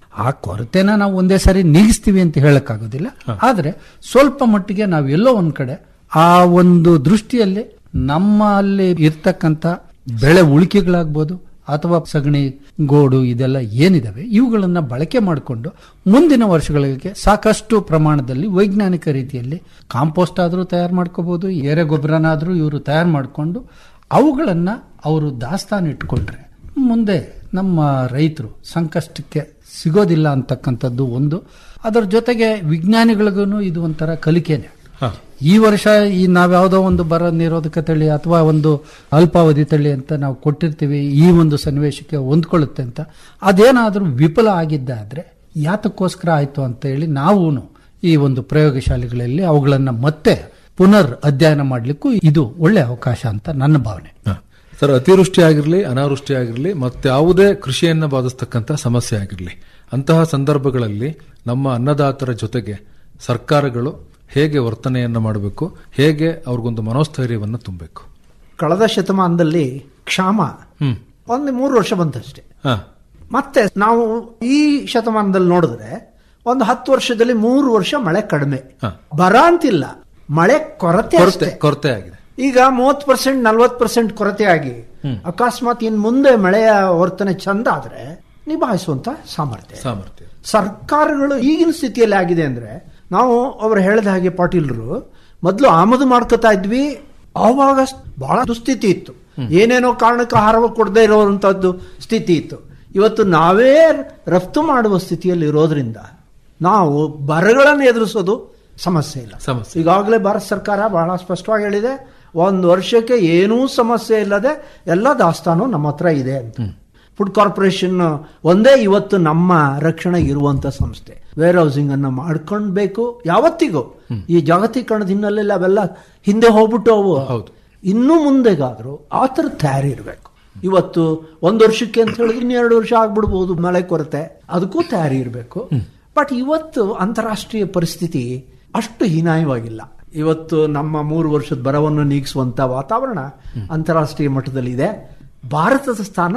ಆ ಕೊರತೆನ ನಾವು ಒಂದೇ ಸಾರಿ ನೀಗಿಸ್ತೀವಿ ಅಂತ ಹೇಳಕ್ಕಾಗೋದಿಲ್ಲ ಆದ್ರೆ ಸ್ವಲ್ಪ ಮಟ್ಟಿಗೆ ನಾವು ಎಲ್ಲೋ ಒಂದ್ ಕಡೆ ಆ ಒಂದು ದೃಷ್ಟಿಯಲ್ಲಿ ನಮ್ಮಲ್ಲಿ ಇರ್ತಕ್ಕಂಥ ಬೆಳೆ ಉಳಿಕೆಗಳಾಗ್ಬೋದು ಅಥವಾ ಸಗಣಿ ಗೋಡು ಇದೆಲ್ಲ ಏನಿದಾವೆ ಇವುಗಳನ್ನ ಬಳಕೆ ಮಾಡಿಕೊಂಡು ಮುಂದಿನ ವರ್ಷಗಳಿಗೆ ಸಾಕಷ್ಟು ಪ್ರಮಾಣದಲ್ಲಿ ವೈಜ್ಞಾನಿಕ ರೀತಿಯಲ್ಲಿ ಕಾಂಪೋಸ್ಟ್ ಆದರೂ ತಯಾರು ಮಾಡ್ಕೋಬಹುದು ಎರೆ ಗೊಬ್ಬರನಾದರೂ ಇವರು ತಯಾರು ಮಾಡಿಕೊಂಡು ಅವುಗಳನ್ನ ಅವರು ದಾಸ್ತಾನು ಇಟ್ಕೊಂಡ್ರೆ ಮುಂದೆ ನಮ್ಮ ರೈತರು ಸಂಕಷ್ಟಕ್ಕೆ ಸಿಗೋದಿಲ್ಲ ಅಂತಕ್ಕಂಥದ್ದು ಒಂದು ಅದರ ಜೊತೆಗೆ ವಿಜ್ಞಾನಿಗಳಿಗೂ ಇದು ಒಂಥರ ಕಲಿಕೆನೆ ಈ ವರ್ಷ ಈ ನಾವ್ಯಾವುದೋ ಒಂದು ಬರ ನಿರೋಧಕ ತಳಿ ಅಥವಾ ಒಂದು ಅಲ್ಪಾವಧಿ ತಳಿ ಅಂತ ನಾವು ಕೊಟ್ಟಿರ್ತೀವಿ ಈ ಒಂದು ಸನ್ನಿವೇಶಕ್ಕೆ ಹೊಂದ್ಕೊಳ್ಳುತ್ತೆ ಅಂತ ಅದೇನಾದ್ರೂ ವಿಫಲ ಆಗಿದ್ದಾದ್ರೆ ಯಾತಕ್ಕೋಸ್ಕರ ಆಯ್ತು ಅಂತ ಹೇಳಿ ನಾವು ಈ ಒಂದು ಪ್ರಯೋಗಶಾಲೆಗಳಲ್ಲಿ ಅವುಗಳನ್ನ ಮತ್ತೆ ಪುನರ್ ಅಧ್ಯಯನ ಮಾಡಲಿಕ್ಕೂ ಇದು ಒಳ್ಳೆ ಅವಕಾಶ ಅಂತ ನನ್ನ ಭಾವನೆ
ಹ. ಸರ್ ಅತಿವೃಷ್ಟಿ ಆಗಿರಲಿ ಅನಾವೃಷ್ಟಿ ಆಗಿರಲಿ ಮತ್ತಾವುದೇ ಕೃಷಿಯನ್ನ ಬಾಧಿಸ್ತಕ್ಕಂಥ ಸಮಸ್ಯೆ ಆಗಿರಲಿ ಅಂತಹ ಸಂದರ್ಭಗಳಲ್ಲಿ ನಮ್ಮ ಅನ್ನದಾತರ ಜೊತೆಗೆ ಸರ್ಕಾರಗಳು ಹೇಗೆ ವರ್ತನೆಯನ್ನ ಮಾಡಬೇಕು ಹೇಗೆ ಅವ್ರಿಗೊಂದು ಮನೋಸ್ಥೈರ್ಯವನ್ನು ತುಂಬಬೇಕು
ಕಳೆದ ಶತಮಾನದಲ್ಲಿ ಕ್ಷಾಮ
ಹ್ಮ್
ಒಂದು ಮೂರು ವರ್ಷ ಬಂತಷ್ಟೇ
ಹ
ಮತ್ತೆ ನಾವು ಈ ಶತಮಾನದಲ್ಲಿ ನೋಡಿದ್ರೆ ಒಂದು ಹತ್ತು ವರ್ಷದಲ್ಲಿ ಮೂರು ವರ್ಷ ಮಳೆ ಕಡಿಮೆ
ಹ.
ಬರ ಅಂತಿಲ್ಲ ಮಳೆ ಕೊರತೆ
ಕೊರತೆ
ಅಷ್ಟೇ.
ಕೊರತೆ ಆಗಿದೆ
ಈಗ ಮೂವತ್ ಪರ್ಸೆಂಟ್ ನಲ್ವತ್ ಪರ್ಸೆಂಟ್ ಕೊರತೆ ಆಗಿ ಅಕಸ್ಮಾತ್ ಇನ್ ಮುಂದೆ ಮಳೆಯ ವರ್ತನೆ ಚಂದ ಆದ್ರೆ ನಿಭಾಯಿಸುವಂತ ಸಾಮರ್ಥ್ಯ
ಸಾಮರ್ಥ್ಯ
ಸರ್ಕಾರಗಳು ಈಗಿನ ಸ್ಥಿತಿಯಲ್ಲಿ ಆಗಿದೆ ಅಂದ್ರೆ ನಾವು ಅವ್ರು ಹೇಳಿದ ಹಾಗೆ ಪಾಟೀಲ್ರು ಮೊದಲು ಆಮದು ಮಾಡ್ಕೋತಾ ಇದ್ವಿ ಆವಾಗ ಬಹಳ ದುಸ್ಥಿತಿ ಇತ್ತು ಏನೇನೋ ಕಾರಣಕ್ಕೆ ಆಹಾರ ಕೊಡದೇ ಇರುವಂತದ್ದು ಸ್ಥಿತಿ ಇತ್ತು ಇವತ್ತು ನಾವೇ ರಫ್ತು ಮಾಡುವ ಸ್ಥಿತಿಯಲ್ಲಿ ಇರೋದ್ರಿಂದ ನಾವು ಬರಗಳನ್ನು ಎದುರಿಸೋದು ಸಮಸ್ಯೆ ಇಲ್ಲ
ಸಮಸ್ಯೆ.
ಈಗಾಗಲೇ ಭಾರತ ಸರ್ಕಾರ ಬಹಳ ಸ್ಪಷ್ಟವಾಗಿ ಹೇಳಿದೆ ಒಂದು ವರ್ಷಕ್ಕೆ ಏನೂ ಸಮಸ್ಯೆ ಇಲ್ಲದೆ ಎಲ್ಲ ದಾಸ್ತಾನು ನಮ್ಮ ಹತ್ರ ಇದೆ ಅಂತ ಫುಡ್ ಕಾರ್ಪೊರೇಷನ್ ಒಂದೇ ಇವತ್ತು ನಮ್ಮ ರಕ್ಷಣೆ ಇರುವಂತ ಸಂಸ್ಥೆ ವೇರ್ ಹೌಸಿಂಗ್ ಅನ್ನ ಮಾಡ್ಕೊಳ್ಬೇಕು ಯಾವತ್ತಿಗೂ ಈ ಜಾಗತೀಕರಣದ ಹಿನ್ನೆಲೆಯಲ್ಲಿ ಅವೆಲ್ಲ ಹಿಂದೆ ಹೋಗ್ಬಿಟ್ಟು ಅವು
ಹೌದು.
ಇನ್ನೂ ಮುಂದೆಗಾದ್ರೂ ಆ ಥರ ತಯಾರಿ ಇರಬೇಕು ಇವತ್ತು ಒಂದು ವರ್ಷಕ್ಕೆ ಅಂತ ಹೇಳಿದ್ರೆ ಇನ್ನೆರಡು ವರ್ಷ ಆಗ್ಬಿಡ್ಬೋದು ಮಳೆ ಕೊರತೆ ಅದಕ್ಕೂ ತಯಾರಿ ಇರಬೇಕು ಬಟ್ ಇವತ್ತು ಅಂತಾರಾಷ್ಟ್ರೀಯ ಪರಿಸ್ಥಿತಿ ಅಷ್ಟು ಹೀನಾಯವಾಗಿಲ್ಲ ಇವತ್ತು ನಮ್ಮ ಮೂರು ವರ್ಷದ ಬರವನ್ನು ನೀಗಿಸುವಂತ ವಾತಾವರಣ ಅಂತಾರಾಷ್ಟ್ರೀಯ ಮಟ್ಟದಲ್ಲಿ ಇದೆ ಭಾರತದ ಸ್ಥಾನ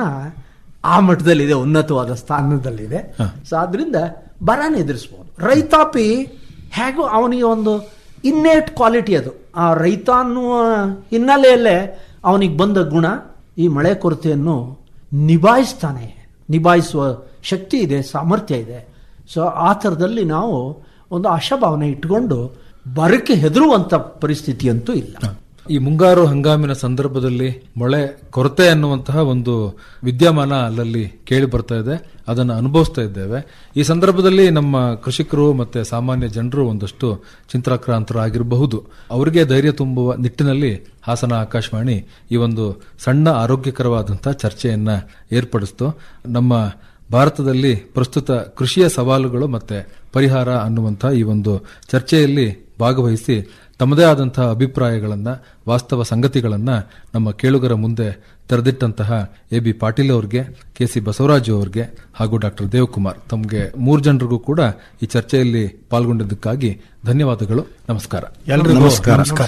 ಆ ಮಟ್ಟದಲ್ಲಿದೆ ಉನ್ನತವಾದ ಸ್ಥಾನದಲ್ಲಿದೆ ಸೊ ಆದ್ರಿಂದ ಬರನ ಎದುರಿಸಬಹುದು ರೈತಾಪಿ ಹೇಗೂ ಅವನಿಗೆ ಒಂದು ಇನ್ನೇಟ್ ಕ್ವಾಲಿಟಿ ಅದು ಆ ರೈತ ಅನ್ನುವ ಹಿನ್ನೆಲೆಯಲ್ಲೇ ಅವನಿಗೆ ಬಂದ ಗುಣ ಈ ಮಳೆ ಕೊರತೆಯನ್ನು ನಿಭಾಯಿಸ್ತಾನೆ ನಿಭಾಯಿಸುವ ಶಕ್ತಿ ಇದೆ ಸಾಮರ್ಥ್ಯ ಇದೆ ಸೊ ಆ ಥರದಲ್ಲಿ ನಾವು ಒಂದು ಆಶಾಭಾವನೆ ಇಟ್ಕೊಂಡು ಬರಕ್ಕೆ ಹೆದರುವಂತ ಪರಿಸ್ಥಿತಿ ಅಂತೂ ಇಲ್ಲ
ಈ ಮುಂಗಾರು ಹಂಗಾಮಿನ ಸಂದರ್ಭದಲ್ಲಿ ಮಳೆ ಕೊರತೆ ಅನ್ನುವಂತಹ ಒಂದು ವಿದ್ಯಮಾನ ಅಲ್ಲಲ್ಲಿ ಕೇಳಿ ಬರ್ತಾ ಇದೆ ಅದನ್ನು ಅನುಭವಿಸ್ತಾ ಇದ್ದೇವೆ ಈ ಸಂದರ್ಭದಲ್ಲಿ ನಮ್ಮ ಕೃಷಿಕರು ಮತ್ತೆ ಸಾಮಾನ್ಯ ಜನರು ಒಂದಷ್ಟು ಚಿಂತಾಕ್ರಾಂತರಾಗಿರಬಹುದು ಅವರಿಗೆ ಧೈರ್ಯ ತುಂಬುವ ನಿಟ್ಟಿನಲ್ಲಿ ಹಾಸನ ಆಕಾಶವಾಣಿ ಈ ಒಂದು ಸಣ್ಣ ಆರೋಗ್ಯಕರವಾದಂತಹ ಚರ್ಚೆಯನ್ನ ಏರ್ಪಡಿಸ್ತು ನಮ್ಮ ಭಾರತದಲ್ಲಿ ಪ್ರಸ್ತುತ ಕೃಷಿಯ ಸವಾಲುಗಳು ಮತ್ತೆ ಪರಿಹಾರ ಅನ್ನುವಂತಹ ಈ ಒಂದು ಚರ್ಚೆಯಲ್ಲಿ ಭಾಗವಹಿಸಿ ತಮ್ಮದೇ ಆದಂತಹ ಅಭಿಪ್ರಾಯಗಳನ್ನ ವಾಸ್ತವ ಸಂಗತಿಗಳನ್ನ ನಮ್ಮ ಕೇಳುಗರ ಮುಂದೆ ತೆರೆದಿಟ್ಟಂತಹ ಎ ಬಿ ಪಾಟೀಲ್ ಅವರಿಗೆ ಕೆ ಸಿ ಬಸವರಾಜು ಅವರಿಗೆ ಹಾಗೂ ಡಾಕ್ಟರ್ ದೇವಕುಮಾರ್ ತಮಗೆ ಮೂರು ಜನರಿಗೂ ಕೂಡ ಈ ಚರ್ಚೆಯಲ್ಲಿ ಪಾಲ್ಗೊಂಡಿದ್ದಕ್ಕಾಗಿ ಧನ್ಯವಾದಗಳು ನಮಸ್ಕಾರ
ನಮಸ್ಕಾರ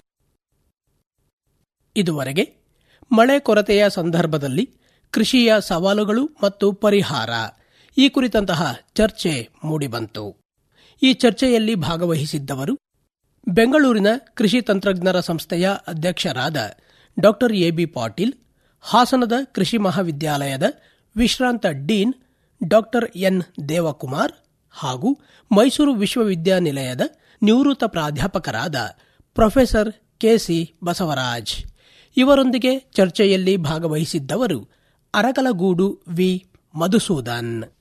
ಇದುವರೆಗೆ ಮಳೆ ಕೊರತೆಯ ಸಂದರ್ಭದಲ್ಲಿ ಕೃಷಿಯ ಸವಾಲುಗಳು ಮತ್ತು ಪರಿಹಾರ ಈ ಕುರಿತಂತಹ ಚರ್ಚೆ ಮೂಡಿಬಂತು ಈ ಚರ್ಚೆಯಲ್ಲಿ ಭಾಗವಹಿಸಿದ್ದವರು ಬೆಂಗಳೂರಿನ ಕೃಷಿ ತಂತ್ರಜ್ಞರ ಸಂಸ್ಥೆಯ ಅಧ್ಯಕ್ಷರಾದ ಡಾಕ್ಟರ್ ಎಬಿ ಪಾಟೀಲ್ ಹಾಸನದ ಕೃಷಿ ಮಹಾವಿದ್ಯಾಲಯದ ವಿಶ್ರಾಂತ ಡೀನ್ ಡಾಕ್ಟರ್ ಎನ್ ದೇವಕುಮಾರ್ ಹಾಗೂ ಮೈಸೂರು ವಿಶ್ವವಿದ್ಯಾನಿಲಯದ ನಿವೃತ್ತ ಪ್ರಾಧ್ಯಾಪಕರಾದ ಪ್ರೊಫೆಸರ್ ಕೆಸಿ ಬಸವರಾಜ್ ಇವರೊಂದಿಗೆ ಚರ್ಚೆಯಲ್ಲಿ ಭಾಗವಹಿಸಿದ್ದವರು ಅರಕಲಗೂಡು ವಿ ಮಧುಸೂದನ್